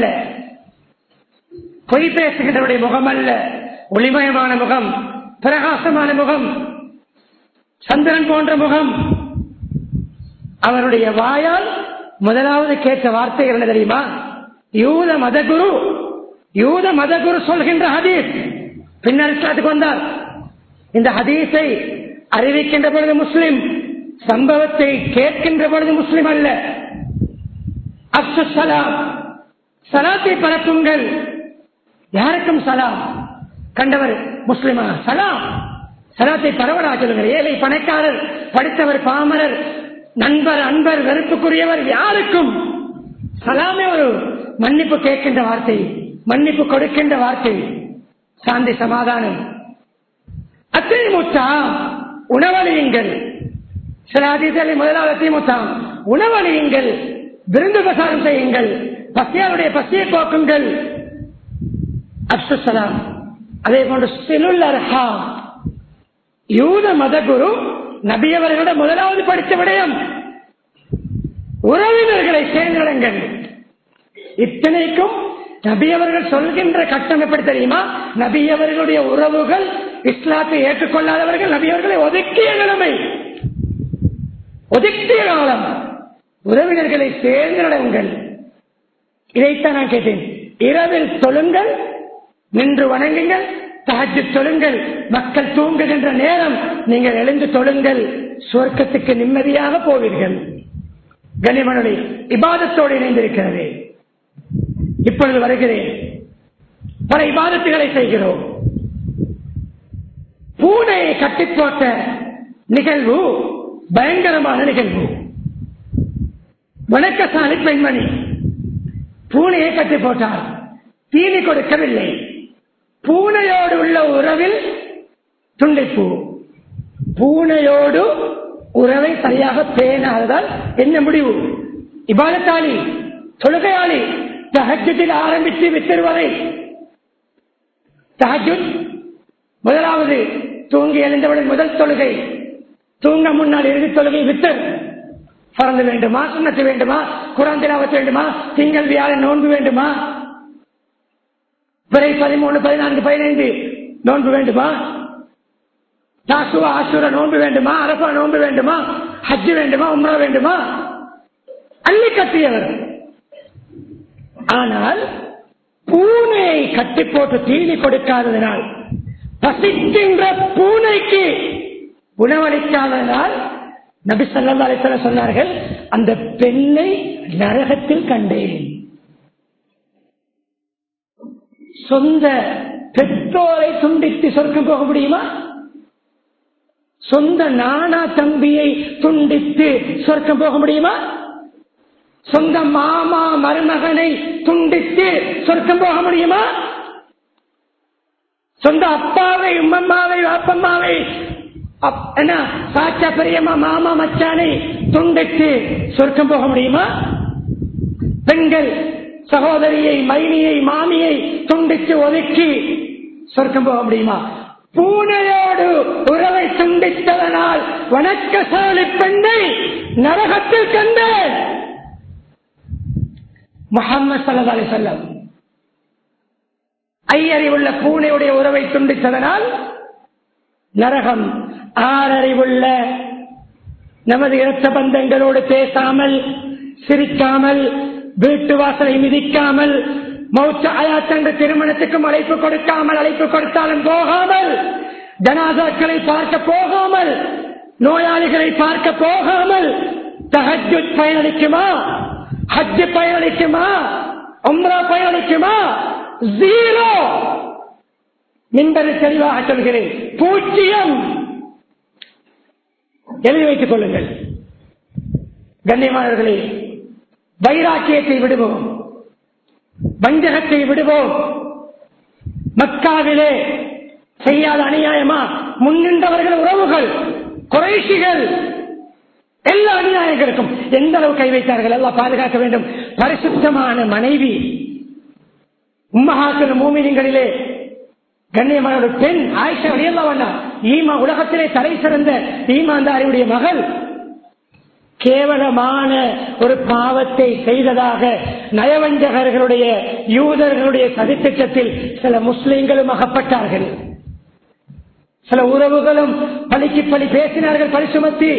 Speaker 1: பொய் பேசுகின்றவருடைய முகம் அல்ல ஒளிமயமான முகம் பிரகாசமான முகம் சந்திரன் போன்ற முகம் அவருடைய வாயால் முதலாவது கேட்ட வார்த்தைகள் என்ன தெரியுமா யூத மதகுரு யூத மதகுரு சொல்கின்ற ஹதீஸ் பின்னர் இஸ்லாத்துக்கு வந்தார் இந்த ஹதீஸை அறிவிக்கின்ற பொழுது முஸ்லிம் சம்பவத்தை கேட்கின்ற பொழுது முஸ்லிம் அல்ல அப்சு சலாம் சலாத்தை பரப்புங்கள் யாருக்கும் சலாம் கண்டவர் முஸ்லிமா சலாம் சலாத்தை பரவலா சொல்லுங்கள் ஏழை பணக்காரர் படித்தவர் பாமரர் நண்பர் அன்பர் வெறுப்புக்குரியவர் யாருக்கும் சலாமே ஒரு மன்னிப்பு கேட்கின்ற வார்த்தை மன்னிப்பு கொடுக்கின்ற வார்த்தை சாந்தி சமாதானம் அத்திமுத்தா உணவழியுங்கள் சில அதிசலை முதலாவது அத்திமுத்தாம் உணவழியுங்கள் விருந்து பிரசாரம் செய்யுங்கள் பசியாருடைய பசியை போக்குங்கள் அப்சுசலாம் அதே போன்று சிலுல் அர்ஹா யூத மதகுரு நபியவர்களோட முதலாவது படித்த விடயம் உறவினர்களை சேர்ந்திடங்கள் இத்தனைக்கும் நபியவர்கள் சொல்கின்ற கட்டம் எப்படி தெரியுமா நபியவர்களுடைய உறவுகள் இஸ்லாத்தை ஏற்றுக்கொள்ளாதவர்கள் நபியவர்களை ஒதுக்கிய நிலைமை ஒதுக்கிய காலம் உறவினர்களை சேர்ந்திடங்கள் இதைத்தான் நான் கேட்டேன் இரவில் தொழுங்கள் நின்று வணங்குங்கள் தாஜு தொழுங்கள் மக்கள் தூங்குகின்ற நேரம் நீங்கள் எழுந்து தொழுங்கள் சுவர்க்கத்துக்கு நிம்மதியாக போவீர்கள் கனிமணி இபாதத்தோடு இணைந்திருக்கிறது இப்பொழுது வருகிறேன் பல இபாதத்துகளை செய்கிறோம் பூனையை கட்டி போட்ட நிகழ்வு பயங்கரமான நிகழ்வு வணக்கசாலி பெண்மணி பூனையை கட்டி போட்டார் தீனி கொடுக்கவில்லை பூனையோடு உள்ள உறவில் துண்டிப்பு பூனையோடு உறவை சரியாக பேணாததால் என்ன முடிவு இபாலத்தாளி தொழுகையாளி தகஜத்தில் ஆரம்பித்து வித்திருவதை தகஜுத் முதலாவது தூங்கி எழுந்தவுடன் முதல் தொழுகை தூங்க முன்னால் இறுதி தொழுகை வித்தர் பறந்து வேண்டுமா சுண்ணத்து வேண்டுமா குரான் திலாவத்து வேண்டுமா திங்கள் வியாழன் நோன்பு வேண்டுமா பிறை பதிமூணு பதினான்கு பதினைந்து நோன்பு வேண்டுமா தாசுவா ஆசுர நோன்பு வேண்டுமா அரபா நோன்பு வேண்டுமா ஹஜ்ஜு வேண்டுமா உம்ரா வேண்டுமா அள்ளி கட்டியவர் ஆனால் பூனையை கட்டி போட்டு தீனி கொடுக்காததினால் பசிக்கின்ற பூனைக்கு உணவளிக்காததால் நபி ஸல்லல்லாஹு அலைஹி வஸல்லம் சொன்னார்கள் அந்த பெண்ணை நரகத்தில் கண்டேன் சொந்த பெற்றோரை துண்டித்து சொர்க்கம் போக முடியுமா சொந்த நானா தம்பியை துண்டித்து சொர்க்கம் போக முடியுமா சொந்த மாமா மருமகனை துண்டித்து சொர்க்கம் போக முடியுமா சொந்த அப்பாவை உம்மம்மாவை அப்பம்மாவை அப்- என்ன சாச்சா பெரியம்மா மாமா மச்சானை துண்டித்து சொர்க்கம் போக முடியுமா பெண்கள் சகோதரியை மைனியை மாமியை துண்டித்து ஒதுக்கி சொர்க்கம் போக முடியுமா பூனையோடு உறவை துண்டித்ததனால் வணக்கசாலி பெண்ணை நரகத்தில் கண்டேன் முகம்மது சல்லா அலி சொல்லம் ஐயறிவுள்ள பூனையுடைய உறவை துண்டித்ததனால் நரகம் ஆறறிவுள்ள நமது இரத்த பந்தங்களோடு பேசாமல் சிரிக்காமல் வீட்டு வாசலை மிதிக்காமல் மௌச்ச அயாத்தங்க திருமணத்துக்கும் அழைப்பு கொடுக்காமல் அழைப்பு கொடுத்தாலும் போகாமல் ஜனாதாக்களை பார்க்க போகாமல் நோயாளிகளை பார்க்க போகாமல் தஹஜ் பயனளிக்குமா ஹஜ் பயனளிக்குமா உம்ரா பயனளிக்குமா ஜீரோ மின்பது தெளிவாக சொல்கிறேன் பூஜ்ஜியம் எழுதி வைத்துக் கொள்ளுங்கள் கண்ணியமானவர்களே வைராக்கியத்தை விடுவோம் வஞ்சகத்தை விடுவோம் மக்காவிலே செய்யாத அநியாயமா முன்னின்றவர்கள் உறவுகள் குறைசிகள் எல்லா அநியாயங்களுக்கும் எந்த அளவு கை வைத்தார்கள் எல்லாம் பாதுகாக்க வேண்டும் பரிசுத்தமான மனைவி உம்மஹாசன மூமினிகளிலே கண்ணியமான ஒரு பெண் ஆயிஷா வழியல்லவண்ணா ஈமா உலகத்திலே தலை சிறந்த ஈமாந்தாரியுடைய மகள் கேவலமான ஒரு பாவத்தை செய்ததாக நயவஞ்சகர்களுடைய யூதர்களுடைய சதித்திட்டத்தில் சில முஸ்லிம்களும் அகப்பட்டார்கள் சில உறவுகளும் பலிக்கு பலி பேசினார்கள் பலி சுமத்தி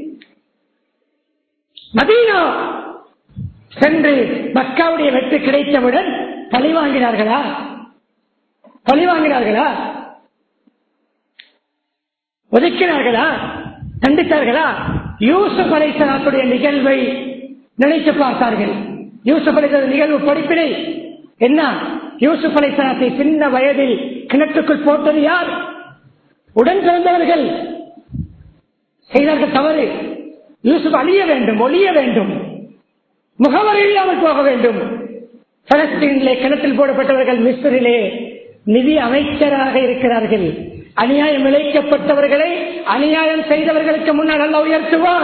Speaker 1: மதீனா சென்று மக்காவுடைய வெற்றி கிடைத்தவுடன் பழி வாங்கினார்களா பழி வாங்கினார்களா ஒதுக்கினார்களா தண்டித்தார்களா யூசுப் அலைசலாத்துடைய நிகழ்வை நினைத்து பார்த்தார்கள் யூசுப் அலைசல நிகழ்வு படிப்பினை என்ன யூசுப் அலைசலாத்தை சின்ன வயதில் கிணற்றுக்குள் போட்டது யார் உடன் பிறந்தவர்கள் செய்தார்கள் தவறு யூசுப் அழிய வேண்டும் ஒழிய வேண்டும் முகவரி இல்லாமல் போக வேண்டும் பலஸ்தீனிலே கிணற்றில் போடப்பட்டவர்கள் மிஸ்ரிலே நிதி அமைச்சராக இருக்கிறார்கள் அநியாயம் இழைக்கப்பட்டவர்களை அநியாயம் செய்தவர்களுக்கு முன்னால் அல்ல உயர்த்துவான்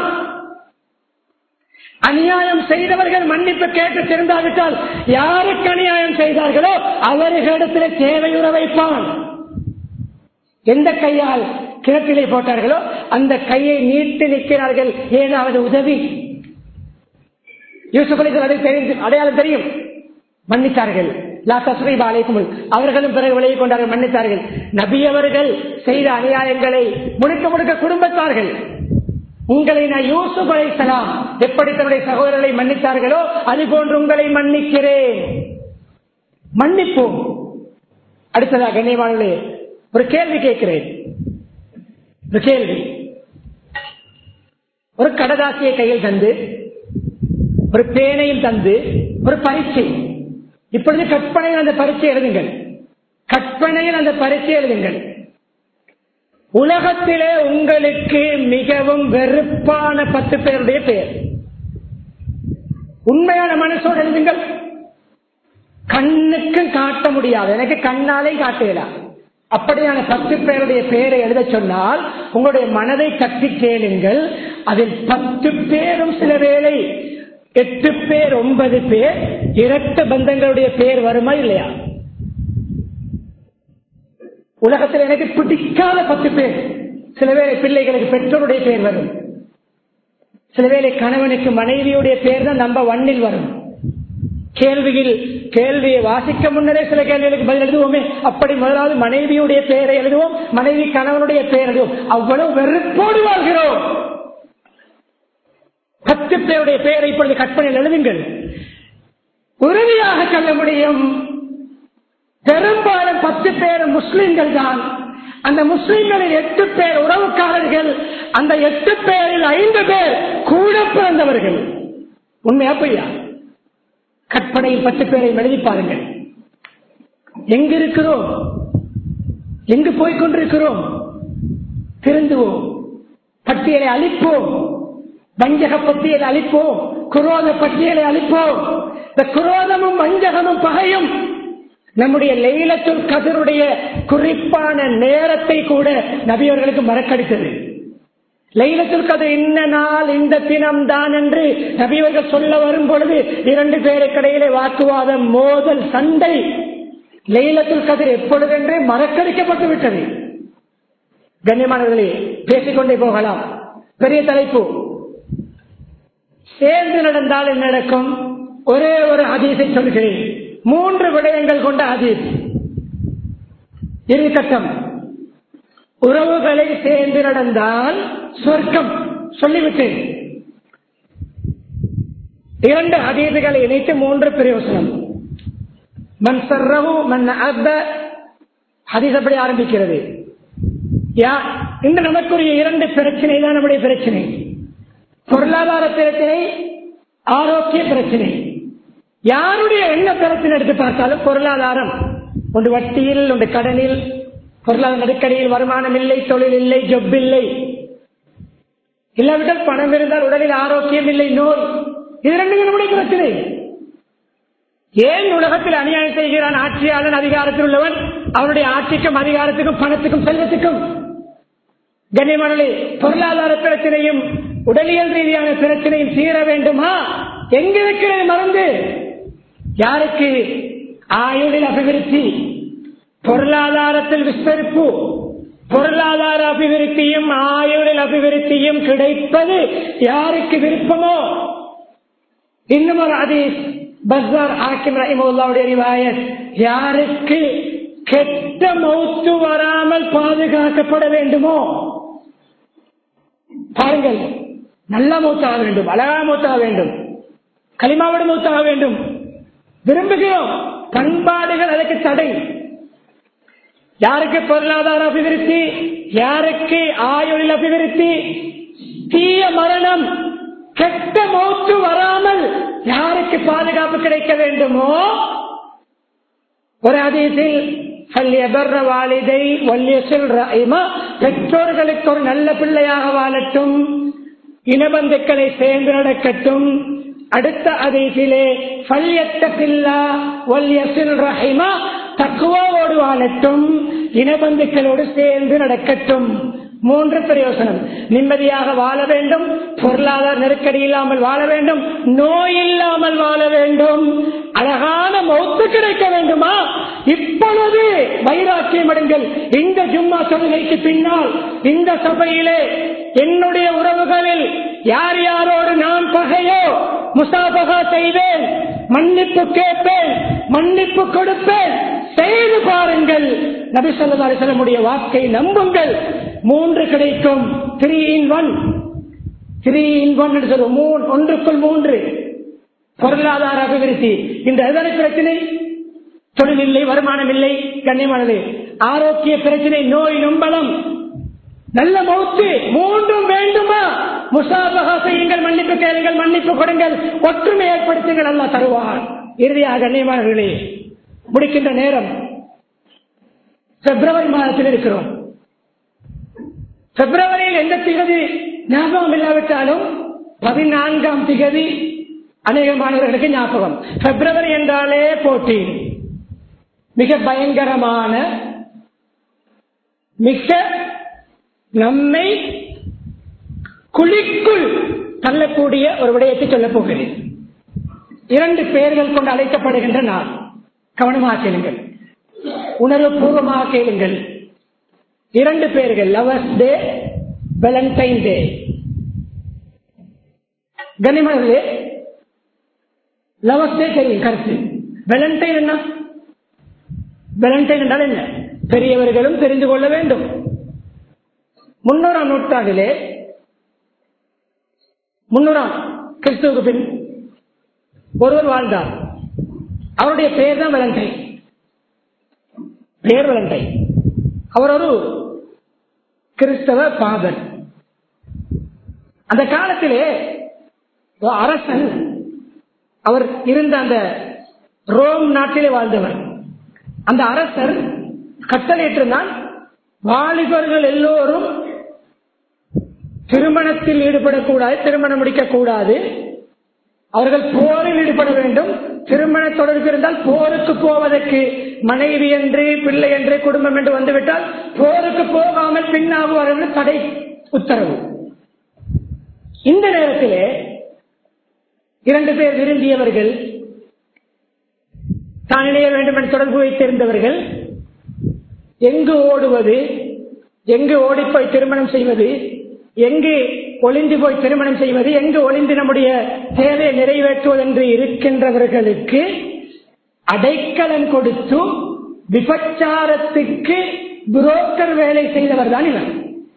Speaker 1: அநியாயம் செய்தவர்கள் மன்னிப்பு கேட்டு திருந்தாவிட்டால் யாருக்கு அநியாயம் செய்தார்களோ அவர்களிடத்தில் தேவையுற வைப்பான் எந்த கையால் கிணற்றிலே போட்டார்களோ அந்த கையை நீட்டு நிற்கிறார்கள் ஏதாவது உதவி யூசுப் அலிகள் அதை தெரிந்து அடையாளம் தெரியும் மன்னித்தார்கள் லா தஸ்ரீப் அலைக்கும் அவர்களும் பிறகு விலகிக் கொண்டார்கள் மன்னித்தார்கள் நபி அவர்கள் செய்த அநியாயங்களை முழுக்க முழுக்க குடும்பத்தார்கள் உங்களை நான் யூசுப் அலைசலாம் எப்படி தன்னுடைய சகோதரர்களை மன்னித்தார்களோ அது போன்று உங்களை மன்னிக்கிறேன் மன்னிப்போம் அடுத்ததாக கண்ணியமானே ஒரு கேள்வி கேட்கிறேன் ஒரு கேள்வி ஒரு கடதாசியை கையில் தந்து ஒரு பேனையும் தந்து ஒரு பரீட்சை இப்பொழுது கற்பனையில் அந்த பரீட்சை எழுதுங்கள் கற்பனையில் அந்த பரீட்சை எழுதுங்கள் உலகத்திலே உங்களுக்கு மிகவும் வெறுப்பான பத்து பேருடைய பெயர் உண்மையான மனசோடு எழுதுங்கள் கண்ணுக்கும் காட்ட முடியாது எனக்கு கண்ணாலே காட்டலாம் அப்படியான பத்து பேருடைய பெயரை எழுத சொன்னால் உங்களுடைய மனதை கட்டி கேளுங்கள் அதில் பத்து பேரும் சில வேளை எட்டு பேர் ஒன்பது பேர் இரட்ட பந்தங்களுடைய பேர் வருமா இல்லையா உலகத்தில் எனக்கு பிடிக்காத பத்து பேர் சில வேளை பிள்ளைகளுக்கு பெற்றோருடைய பேர் வரும் சில வேளை கணவனுக்கு மனைவியுடைய பேர் தான் நம்ப ஒன்னில் வரும் கேள்வியில் கேள்வியை வாசிக்க முன்னரே சில கேள்விகளுக்கு பதில் எழுதுவோமே அப்படி முதலாவது மனைவியுடைய பெயரை எழுதுவோம் மனைவி கணவனுடைய பெயர் எழுதுவோம் அவ்வளவு வெறுப்போடு வாழ்கிறோம் பத்து பேருடைய பெயரை இப்பொழுது கற்பனையில் எழுதுங்கள் உறுதியாக சொல்ல முடியும் பெரும்பாலும் பத்து பேர் முஸ்லிம்கள் தான் அந்த முஸ்லிம்களில் எட்டு பேர் உறவுக்காரர்கள் அந்த எட்டு பேரில் ஐந்து பேர் கூட பிறந்தவர்கள் உண்மையா பொய்யா கற்பனையில் பத்து பேரை எழுதி பாருங்கள் எங்க இருக்கிறோம் எங்கு போய்க் கொண்டிருக்கிறோம் திருந்துவோம் பட்டியலை அழிப்போம் வஞ்சக பட்டியலை அழிப்போம் குரோத பட்டியலை அழிப்போம் இந்த குரோதமும் வஞ்சகமும் பகையும் நம்முடைய லைலத்துல் கதருடைய குறிப்பான நேரத்தை கூட நபியவர்களுக்கு மறக்கடித்தது லைலத்துல் கதர் இந்த நாள் இந்த தினம் தான் என்று நபியவர்கள் சொல்ல வரும் பொழுது இரண்டு பேருக்கு இடையிலே வாக்குவாதம் மோதல் சண்டை லைலத்துல் கதிர் எப்பொழுதென்றே மறக்கடிக்கப்பட்டு விட்டது கண்ணியமானவர்களே பேசிக்கொண்டே போகலாம் பெரிய தலைப்பு சேர்ந்து நடந்தால் என்ன நடக்கும் ஒரே ஒரு ஹதீஸை சொல்கிறேன் மூன்று விடயங்கள் கொண்ட ஹதீஸ் இரு கட்டம் உறவுகளை சேர்ந்து நடந்தால் சொர்க்கம் சொல்லிவிட்டேன் இரண்டு ஹதீசுகளை இணைத்து மூன்று பிரயோசனம் மன் சர்ரவு மன் அப ஹதீஸ் அப்படி ஆரம்பிக்கிறது யா இந்த நமக்குரிய இரண்டு பிரச்சனை தான் நம்முடைய பிரச்சனை பொருளாதார பிரச்சனை ஆரோக்கிய பிரச்சனை யாருடைய என்ன பிரச்சனை எடுத்து பார்த்தாலும் பொருளாதாரம் ஒன்று வட்டியில் ஒன்று கடனில் பொருளாதார நெருக்கடியில் வருமானம் இல்லை தொழில் இல்லை ஜொப் இல்லை இல்லாவிட்டால் பணம் இருந்தால் உடலில் ஆரோக்கியம் இல்லை நோய் இது ரெண்டு நம்முடைய பிரச்சனை ஏன் உலகத்தில் அநியாயம் செய்கிறான் ஆட்சியாளன் அதிகாரத்தில் உள்ளவன் அவனுடைய ஆட்சிக்கும் அதிகாரத்துக்கும் பணத்துக்கும் செல்வத்துக்கும் கண்ணியமனே பொருளாதார பிரச்சனையும் உடலியல் ரீதியான பிரச்சனையும் தீர வேண்டுமா எங்க இருக்கிறது மறந்து யாருக்கு ஆயுளில் அபிவிருத்தி பொருளாதாரத்தில் விஸ்தரிப்பு பொருளாதார அபிவிருத்தியும் ஆயுளில் அபிவிருத்தியும் கிடைப்பது யாருக்கு விருப்பமோ இன்னும் ஒரு அதீஸ் பஸ்வார் ஹாக்கிம் ரஹிமுல்லாவுடைய ரிவாயத் யாருக்கு கெட்ட மௌத்து வராமல் பாதுகாக்கப்பட வேண்டுமோ பாருங்கள் நல்ல மூத்தாக வேண்டும் அழகா மூத்தாக வேண்டும் களிமாவோடு மூத்தாக வேண்டும் விரும்புகிறோம் பண்பாடுகள் அதற்கு தடை யாருக்கு பொருளாதார அபிவிருத்தி யாருக்கு ஆயுளில் அபிவிருத்தி தீய மரணம் கெட்ட மௌத்து வராமல் யாருக்கு பாதுகாப்பு கிடைக்க வேண்டுமோ ஒரு அதீசில் வாலிதை வல்லியசில் ரஹிமா பெற்றோர்களுக்கு ஒரு நல்ல பிள்ளையாக வாழட்டும் இனபந்துக்களை சேர்ந்து நடக்கட்டும் அடுத்த அதீசிலே பல்யத்தபில்லா வல்லியசில் ரஹிமா தக்குவாவோடு வாழட்டும் இனபந்துக்களோடு சேர்ந்து நடக்கட்டும் மூன்று பிரயோசனம் நிம்மதியாக வாழ வேண்டும் பொருளாதார நெருக்கடி இல்லாமல் வாழ வேண்டும் நோய் இல்லாமல் வாழ வேண்டும் அழகான மௌத்து கிடைக்க வேண்டுமா இப்பொழுது வைராக்கியம் அடைங்கள் இந்த ஜும்மா தொழுகைக்கு பின்னால் இந்த சபையிலே என்னுடைய உறவுகளில் யார் யாரோடு நான் பகையோ முசாபகா செய்வேன் மன்னிப்பு கேட்பேன் மன்னிப்பு கொடுப்பேன் செய்து பாருங்கள் நபி சொல்லா செல்லமுடைய வாக்கை நம்புங்கள் மூன்று கிடைக்கும் three in one three in one சொல்லுவோம் மூணு ஒன்றுக்குள் மூன்று பொருளாதார அபிவிருத்தி இந்த எதனை பிரச்சனை தொழில் இல்லை வருமானம் இல்லை கண்ணியமானது ஆரோக்கிய பிரச்சனை நோய் நம்பலம் நல்ல மௌத்து மூன்றும் வேண்டுமா முசாபகா செய்யுங்கள் மன்னிப்பு கேளுங்கள் மன்னிப்பு கொடுங்கள் ஒற்றுமை ஏற்படுத்துங்கள் அல்லா தருவார் இறுதியாக கண்ணியமானவர்களே முடிக்கின்ற நேரம் பிப்ரவரி மாதத்தில் இருக்கிறோம் பிப்ரவரியில் எந்த திகதி ஞாபகம் இல்லாவிட்டாலும் பதினான்காம் திகதி அநேக மாணவர்களுக்கு ஞாபகம் பிப்ரவரி என்றாலே போட்டி மிக பயங்கரமான மிக நம்மை குழிக்குள் தள்ளக்கூடிய ஒரு விடயத்தை சொல்லப் போகிறேன் இரண்டு பெயர்கள் கொண்டு அழைக்கப்படுகின்ற நாள் கவனமாக கேளுங்கள் உணர்வு பூர்வமாக கேளுங்கள் இரண்டு பேர்கள் லவர்ஸ் டே வேலண்டைன் டே கனிமணர்களே லவர்ஸ் டே தெரியும் கருத்து வேலண்டைன் என்ன வேலண்டைன் என்றால் என்ன பெரியவர்களும் தெரிந்து கொள்ள வேண்டும் முன்னூறாம் நூற்றாண்டிலே முன்னூறாம் கிறிஸ்துவுக்கு பின் ஒருவர் வாழ்ந்தார் அவருடைய பெயர் தான் வேலண்டை பெயர் வேலண்டை அவர் ஒரு கிறிஸ்தவ பாதர் அந்த காலத்திலே ஒரு அரசன் அவர் இருந்த அந்த ரோம் நாட்டிலே வாழ்ந்தவர் அந்த அரசர் கட்டளையிட்டிருந்தான் வாலிபர்கள் எல்லோரும் திருமணத்தில் ஈடுபடக்கூடாது திருமணம் முடிக்கக்கூடாது அவர்கள் போரில் ஈடுபட வேண்டும் திருமண தொடர்பு இருந்தால் போருக்கு போவதற்கு மனைவி என்று பிள்ளை என்று குடும்பம் என்று வந்துவிட்டால் போருக்கு போகாமல் பின்னாகுவார்கள் தடை உத்தரவு இந்த நேரத்திலே இரண்டு பேர் விரும்பியவர்கள் தான் இணைய வேண்டும் என்று தொடர்பு வைத்திருந்தவர்கள் எங்கு ஓடுவது எங்கு ஓடிப்போய் திருமணம் செய்வது எங்கு ஒளிந்து போய் திருமணம் செய்வது எங்கு ஒளிந்து நம்முடைய தேவையை நிறைவேற்றுவது என்று இருக்கின்றவர்களுக்கு அடைக்கலம் கொடுத்து விபச்சாரத்துக்கு புரோக்கர் வேலை செய்தவர் தான் இவர்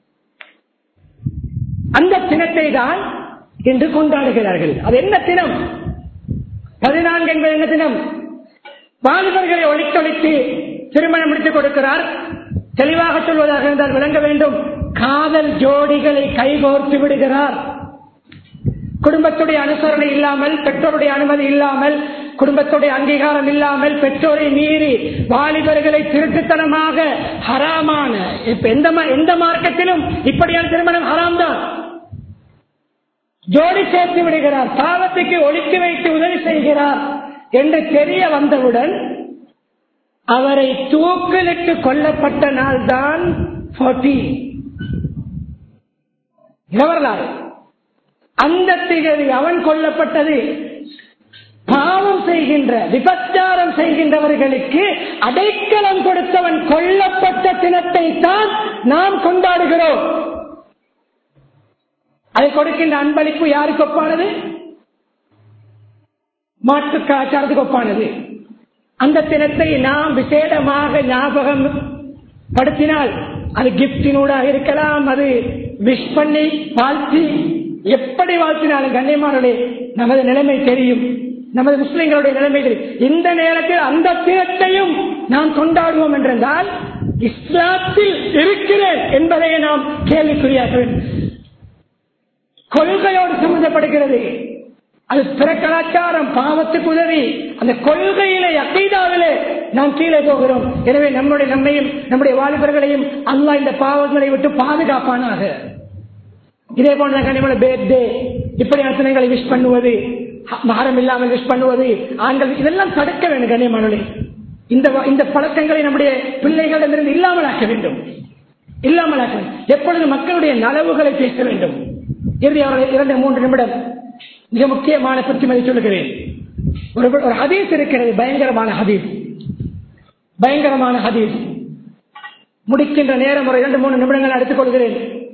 Speaker 1: அந்த தினத்தை தான் இன்று கொண்டாடுகிறார்கள் அது என்ன தினம் பதினான்கு என்பது என்ன தினம் வாலிபர்களை ஒழித்தொழித்து திருமணம் முடித்துக் கொடுக்கிறார் தெளிவாக சொல்வதாக இருந்தால் விளங்க வேண்டும் காதல் ஜோடிகளை கைகோர்த்து விடுகிறார் குடும்பத்துடைய அனுசரணை இல்லாமல் பெற்றோருடைய அனுமதி இல்லாமல் குடும்பத்துடைய அங்கீகாரம் இல்லாமல் பெற்றோரை மீறி வாலிபர்களை திருட்டுத்தனமாக ஹராமான இப்ப எந்த மா- எந்த மார்க்கத்திலும் இப்படியான திருமணம் ஹராம் தான் ஜோடி சேர்த்து விடுகிறார் பாவத்துக்கு ஒழித்து வைத்து உதவி செய்கிறார் என்று தெரிய வந்தவுடன் அவரை தூக்கிலிட்டு கொல்லப்பட்ட நாள் தான் வரலாறு அந்த திகதி அவன் கொல்லப்பட்டது பாவம் செய்கின்ற விபச்சாரம் செய்கின்றவர்களுக்கு அடைக்கலம் கொடுத்தவன் கொல்லப்பட்ட தினத்தை தான் நாம் கொண்டாடுகிறோம் அதை கொடுக்கின்ற அன்பளிப்பு யாருக்கு ஒப்பானது மாற்று கலாச்சாரத்துக்கு ஒப்பானது அந்த தினத்தை நாம் விசேடமாக ஞாபகம் படுத்தினால் அது கிப்டினூடாக இருக்கலாம் அது விஷ் பண்ணி வாழ்த்தி எப்படி வாழ்த்தினாலும் கண்ணியமானே நமது நிலைமை தெரியும் நமது முஸ்லிம்களுடைய நிலைமை தெரியும் இந்த நேரத்தில் அந்த தினத்தையும் நாம் கொண்டாடுவோம் என்றால் இஸ்லாத்தில் இருக்கிறேன் என்பதை நாம் கேள்விக்குறியாக வேண்டும் கொள்கையோடு சம்பந்தப்படுகிறது அது பிற கலாச்சாரம் பாவத்துக்கு உதவி அந்த கொள்கையிலே அக்கீதாவிலே நாம் கீழே போகிறோம் எனவே நம்முடைய நம்மையும் நம்முடைய வாலிபர்களையும் அல்லா இந்த பாவங்களை விட்டு பாதுகாப்பானாக இதே போன்ற கனிமல பேர்தே இப்படியான தினங்களை விஷ் பண்ணுவது மகரம் இல்லாமல் விஷ் பண்ணுவது ஆண்கள் இதெல்லாம் தடுக்க வேண்டும் கண்ணியமானே இந்த இந்த பழக்கங்களை நம்முடைய பிள்ளைகளிடமிருந்து இல்லாமல் ஆக்க வேண்டும் இல்லாமல் ஆக்க வேண்டும் எப்பொழுது மக்களுடைய நலவுகளை பேச வேண்டும் இறுதி அவர்கள் இரண்டு மூன்று நிமிடம் மிக முக்கியமான பிரச்சனை சொல்லுகிறேன் ஒரு ஒரு ஹதீஸ் இருக்கிறது பயங்கரமான ஹதீஸ் பயங்கரமான ஹதீஸ் முடிக்கின்ற நேரம் ஒரு இரண்டு மூணு நிமிடங்கள் எடுத்துக் கொள்கிறேன்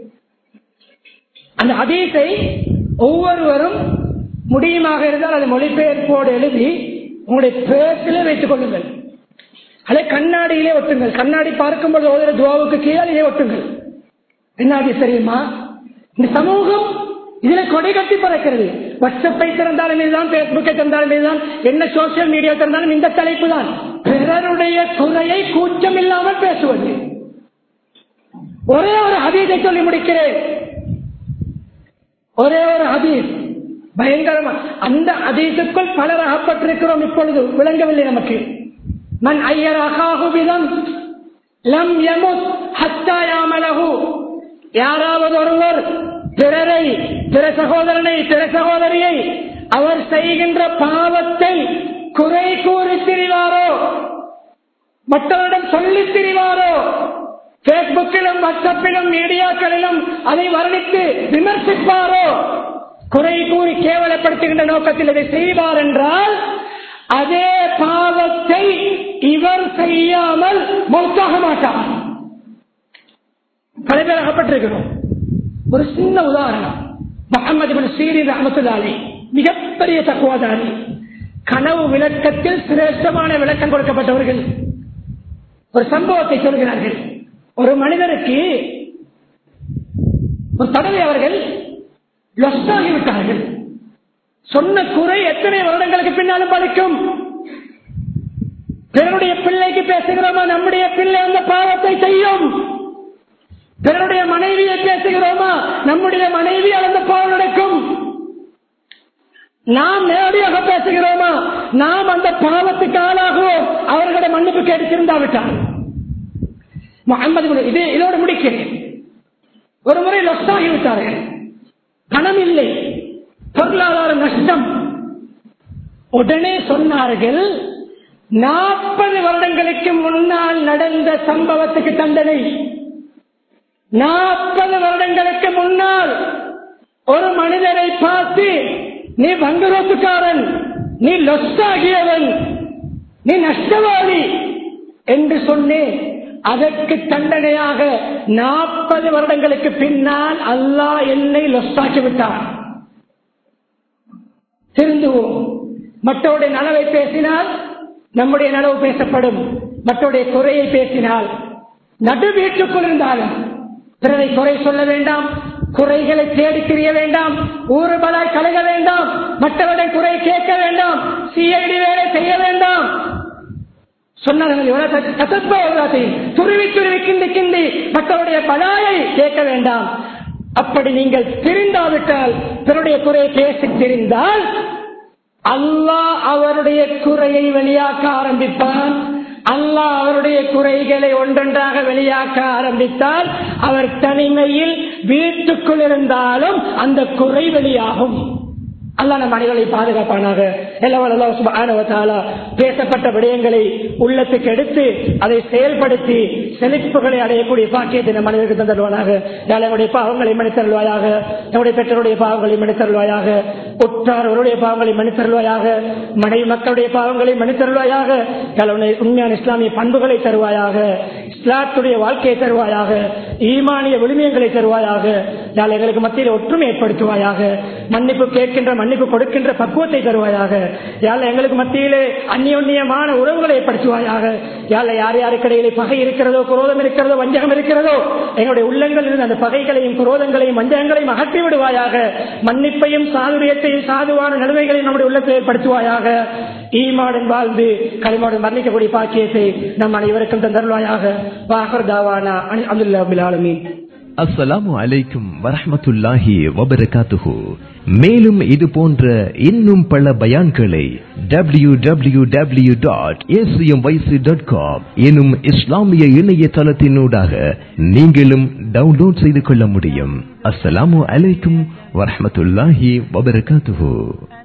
Speaker 1: அந்த ஹதீஸை ஒவ்வொருவரும் முடியுமாக இருந்தால் அதை மொழிபெயர்ப்போடு எழுதி உங்களுடைய பேசிலே வைத்துக் கொள்ளுங்கள் அதை கண்ணாடியிலே ஒட்டுங்கள் கண்ணாடி பார்க்கும்போது ஓதுற துவாவுக்கு கீழே ஒட்டுங்கள் என்ன தெரியுமா இந்த சமூகம் இதுல கொடை கட்டி பறக்கிறது வாட்ஸ்அப்பை திறந்தாலும் இதுதான் பேஸ்புக்கை திறந்தாலும் இதுதான் என்ன சோசியல் மீடியா திறந்தாலும் இந்த தலைப்பு தான் பிறருடைய குறையை கூச்சம் இல்லாமல் பேசுவது ஒரே ஒரு ஹதீஸை சொல்லி முடிக்கிறேன் ஒரே ஒரு ஹதீஸ் பயங்கரமா அந்த ஹதீஸுக்குள் பலர் அகப்பட்டிருக்கிறோம் இப்பொழுது விளங்கவில்லை நமக்கு மன் ஐயர் அகாகுவிதம் லம் யமுத் ஹத்தா யாமலகு யாராவது ஒருவர் பிறரை பிற சகோதரனை பிற சகோதரியை அவர் செய்கின்ற பாவத்தை குறை கூறி திரிவாரோ மற்றவரிடம் சொல்லித் திரிவாரோ பேஸ்புக்கிலும் வாட்ஸ்அப்பிலும் மீடியாக்களிலும் அதை வர்ணித்து விமர்சிப்பாரோ குறை கூறி கேவலப்படுத்துகின்ற நோக்கத்தில் இதை செய்வார் என்றால் அதே பாவத்தை இவர் செய்யாமல் மௌத்தாக மாட்டார் பல பேர் அகப்பட்டிருக்கிறோம் ஒரு சின்ன உதாரணம் முகமது சீரி ரஹமத்துல்லாலி மிகப்பெரிய தக்குவாதாரி கனவு விளக்கத்தில் சிரேஷ்டமான விளக்கம் கொடுக்கப்பட்டவர்கள் ஒரு சம்பவத்தை சொல்கிறார்கள் ஒரு மனிதருக்கு ஒரு தடவை அவர்கள் லொஸ்டாகிவிட்டார்கள் சொன்ன குறை எத்தனை வருடங்களுக்கு பின்னாலும் பலிக்கும் பிறனுடைய பிள்ளைக்கு பேசுகிறோமா நம்முடைய பிள்ளை அந்த பாவத்தை செய்யும் பிறருடைய மனைவியை பேசுகிறோமா நம்முடைய மனைவி அந்த பாவம் நடக்கும் நாம் நேரடியாக பேசுகிறோமா நாம் அந்த பாவத்துக்கு ஆளாகுவோம் அவர்களை மன்னிப்பு கேட்டு திருந்தாவிட்டார் முகமது இது இதோடு முடிக்கிறேன் ஒரு முறை லொஸ்டாகி விட்டார்கள் பணம் இல்லை பொருளாதார நஷ்டம் உடனே சொன்னார்கள் நாற்பது வருடங்களுக்கு முன்னால் நடந்த சம்பவத்துக்கு தண்டனை நாற்பது வருடங்களுக்கு முன்னால் ஒரு மனிதரை பார்த்து நீ வங்குரோத்துக்காரன் நீ லொஸ்டாகியவன் நீ நஷ்டவாளி என்று சொன்னேன் அதற்கு தண்டனையாக நாற்பது வருடங்களுக்கு பின்னால் அல்லாஹ் என்னை லொஸ்டாக்கி விட்டார் திருந்துவோம் மற்றவருடைய நலவை பேசினால் நம்முடைய நலவு பேசப்படும் மற்றவருடைய குறையை பேசினால் நடு வீட்டுக்குள் இருந்தாலும் பிறரை குறை சொல்ல வேண்டாம் குறைகளை தேடி திரிய வேண்டாம் ஊறுபலாய் கலக வேண்டாம் மற்றவருடைய குறை கேட்க வேண்டாம் சிஐடி வேலை செய்ய வேண்டாம் சொன்னார்கள் துருவி துருவி கிண்டி கிண்டி மற்றவருடைய பலாயை கேட்க வேண்டாம் அப்படி நீங்கள் தெரிந்தாவிட்டால் பிறருடைய குறையை பேசி தெரிந்தால் அல்லாஹ் அவருடைய குறையை வெளியாக்க ஆரம்பிப்பான் அல்லாஹ் அவருடைய குறைகளை ஒன்றொன்றாக வெளியாக்க ஆரம்பித்தால் அவர் தனிமையில் வீட்டுக்குள் இருந்தாலும் அந்த குறை வெளியாகும் அல்லா நம் அனைவரை பாதுகாப்பானாக எல்லவல்லா பேசப்பட்ட விடயங்களை உள்ளத்துக்கு எடுத்து அதை செயல்படுத்தி செழிப்புகளை அடையக்கூடிய பாக்கியத்தை நம் மனிதருக்கு தந்தருவானாக எங்களுடைய பாவங்களை மன்னித்தருள்வாயாக நம்முடைய பெற்றோருடைய பாவங்களை மன்னித்தருள்வாயாக உற்றாரவருடைய பாவங்களை மன்னித்தருள்வாயாக மனைவி மக்களுடைய பாவங்களை மன்னித்தருள்வாயாக உண்மையான இஸ்லாமிய பண்புகளை தருவாயாக இஸ்லாத்துடைய வாழ்க்கையை தருவாயாக ஈமானிய விழுமியங்களை தருவாயாக யாழ் எங்களுக்கு மத்தியில் ஒற்றுமை ஏற்படுத்துவாயாக மன்னிப்பு கேட்கின்ற மன்னிப்பு கொடுக்கின்ற பக்குவத்தை தருவாயாக யாழ் எங்களுக்கு மத்தியிலே அந்நியோன்யமான உறவுகளை ஏற்படுத்துவாயாக யாழ் யார் யாருக்கிடையிலே பகை இருக்கிறதோ குரோதம் இருக்கிறதோ வஞ்சகம் இருக்கிறதோ எங்களுடைய உள்ளங்கள் இருந்து அந்த பகைகளையும் குரோதங்களையும் வஞ்சகங்களையும் அகற்றி விடுவாயாக மன்னிப்பையும் சாதுரியத்தையும் சாதுவான நிலைமைகளையும் நம்முடைய உள்ளத்தில் ஏற்படுத்துவாயாக ஈமாடன் வாழ்ந்து களிமாடன் மரணிக்கக்கூடிய பாக்கியத்தை நம் அனைவருக்கும் தந்தருவாயாக வாகர் தாவானா அப்துல்லா அபில் ஆலமீன்
Speaker 2: அஸ்ஸலாமு அலைக்கும் வரஹமத்துல்லாஹி வபரகாத்துஹு மேலும் இது போன்ற இன்னும் பல பயான்களை W W W dot dot com எனும் இஸ்லாமிய இணையதளத்தினூடாக நீங்களும் டவுன்லோட் செய்து கொள்ள முடியும் அஸ்ஸலாமு அலைக்கும் வரஹமத்துல்லாஹி வபரகாத்துஹு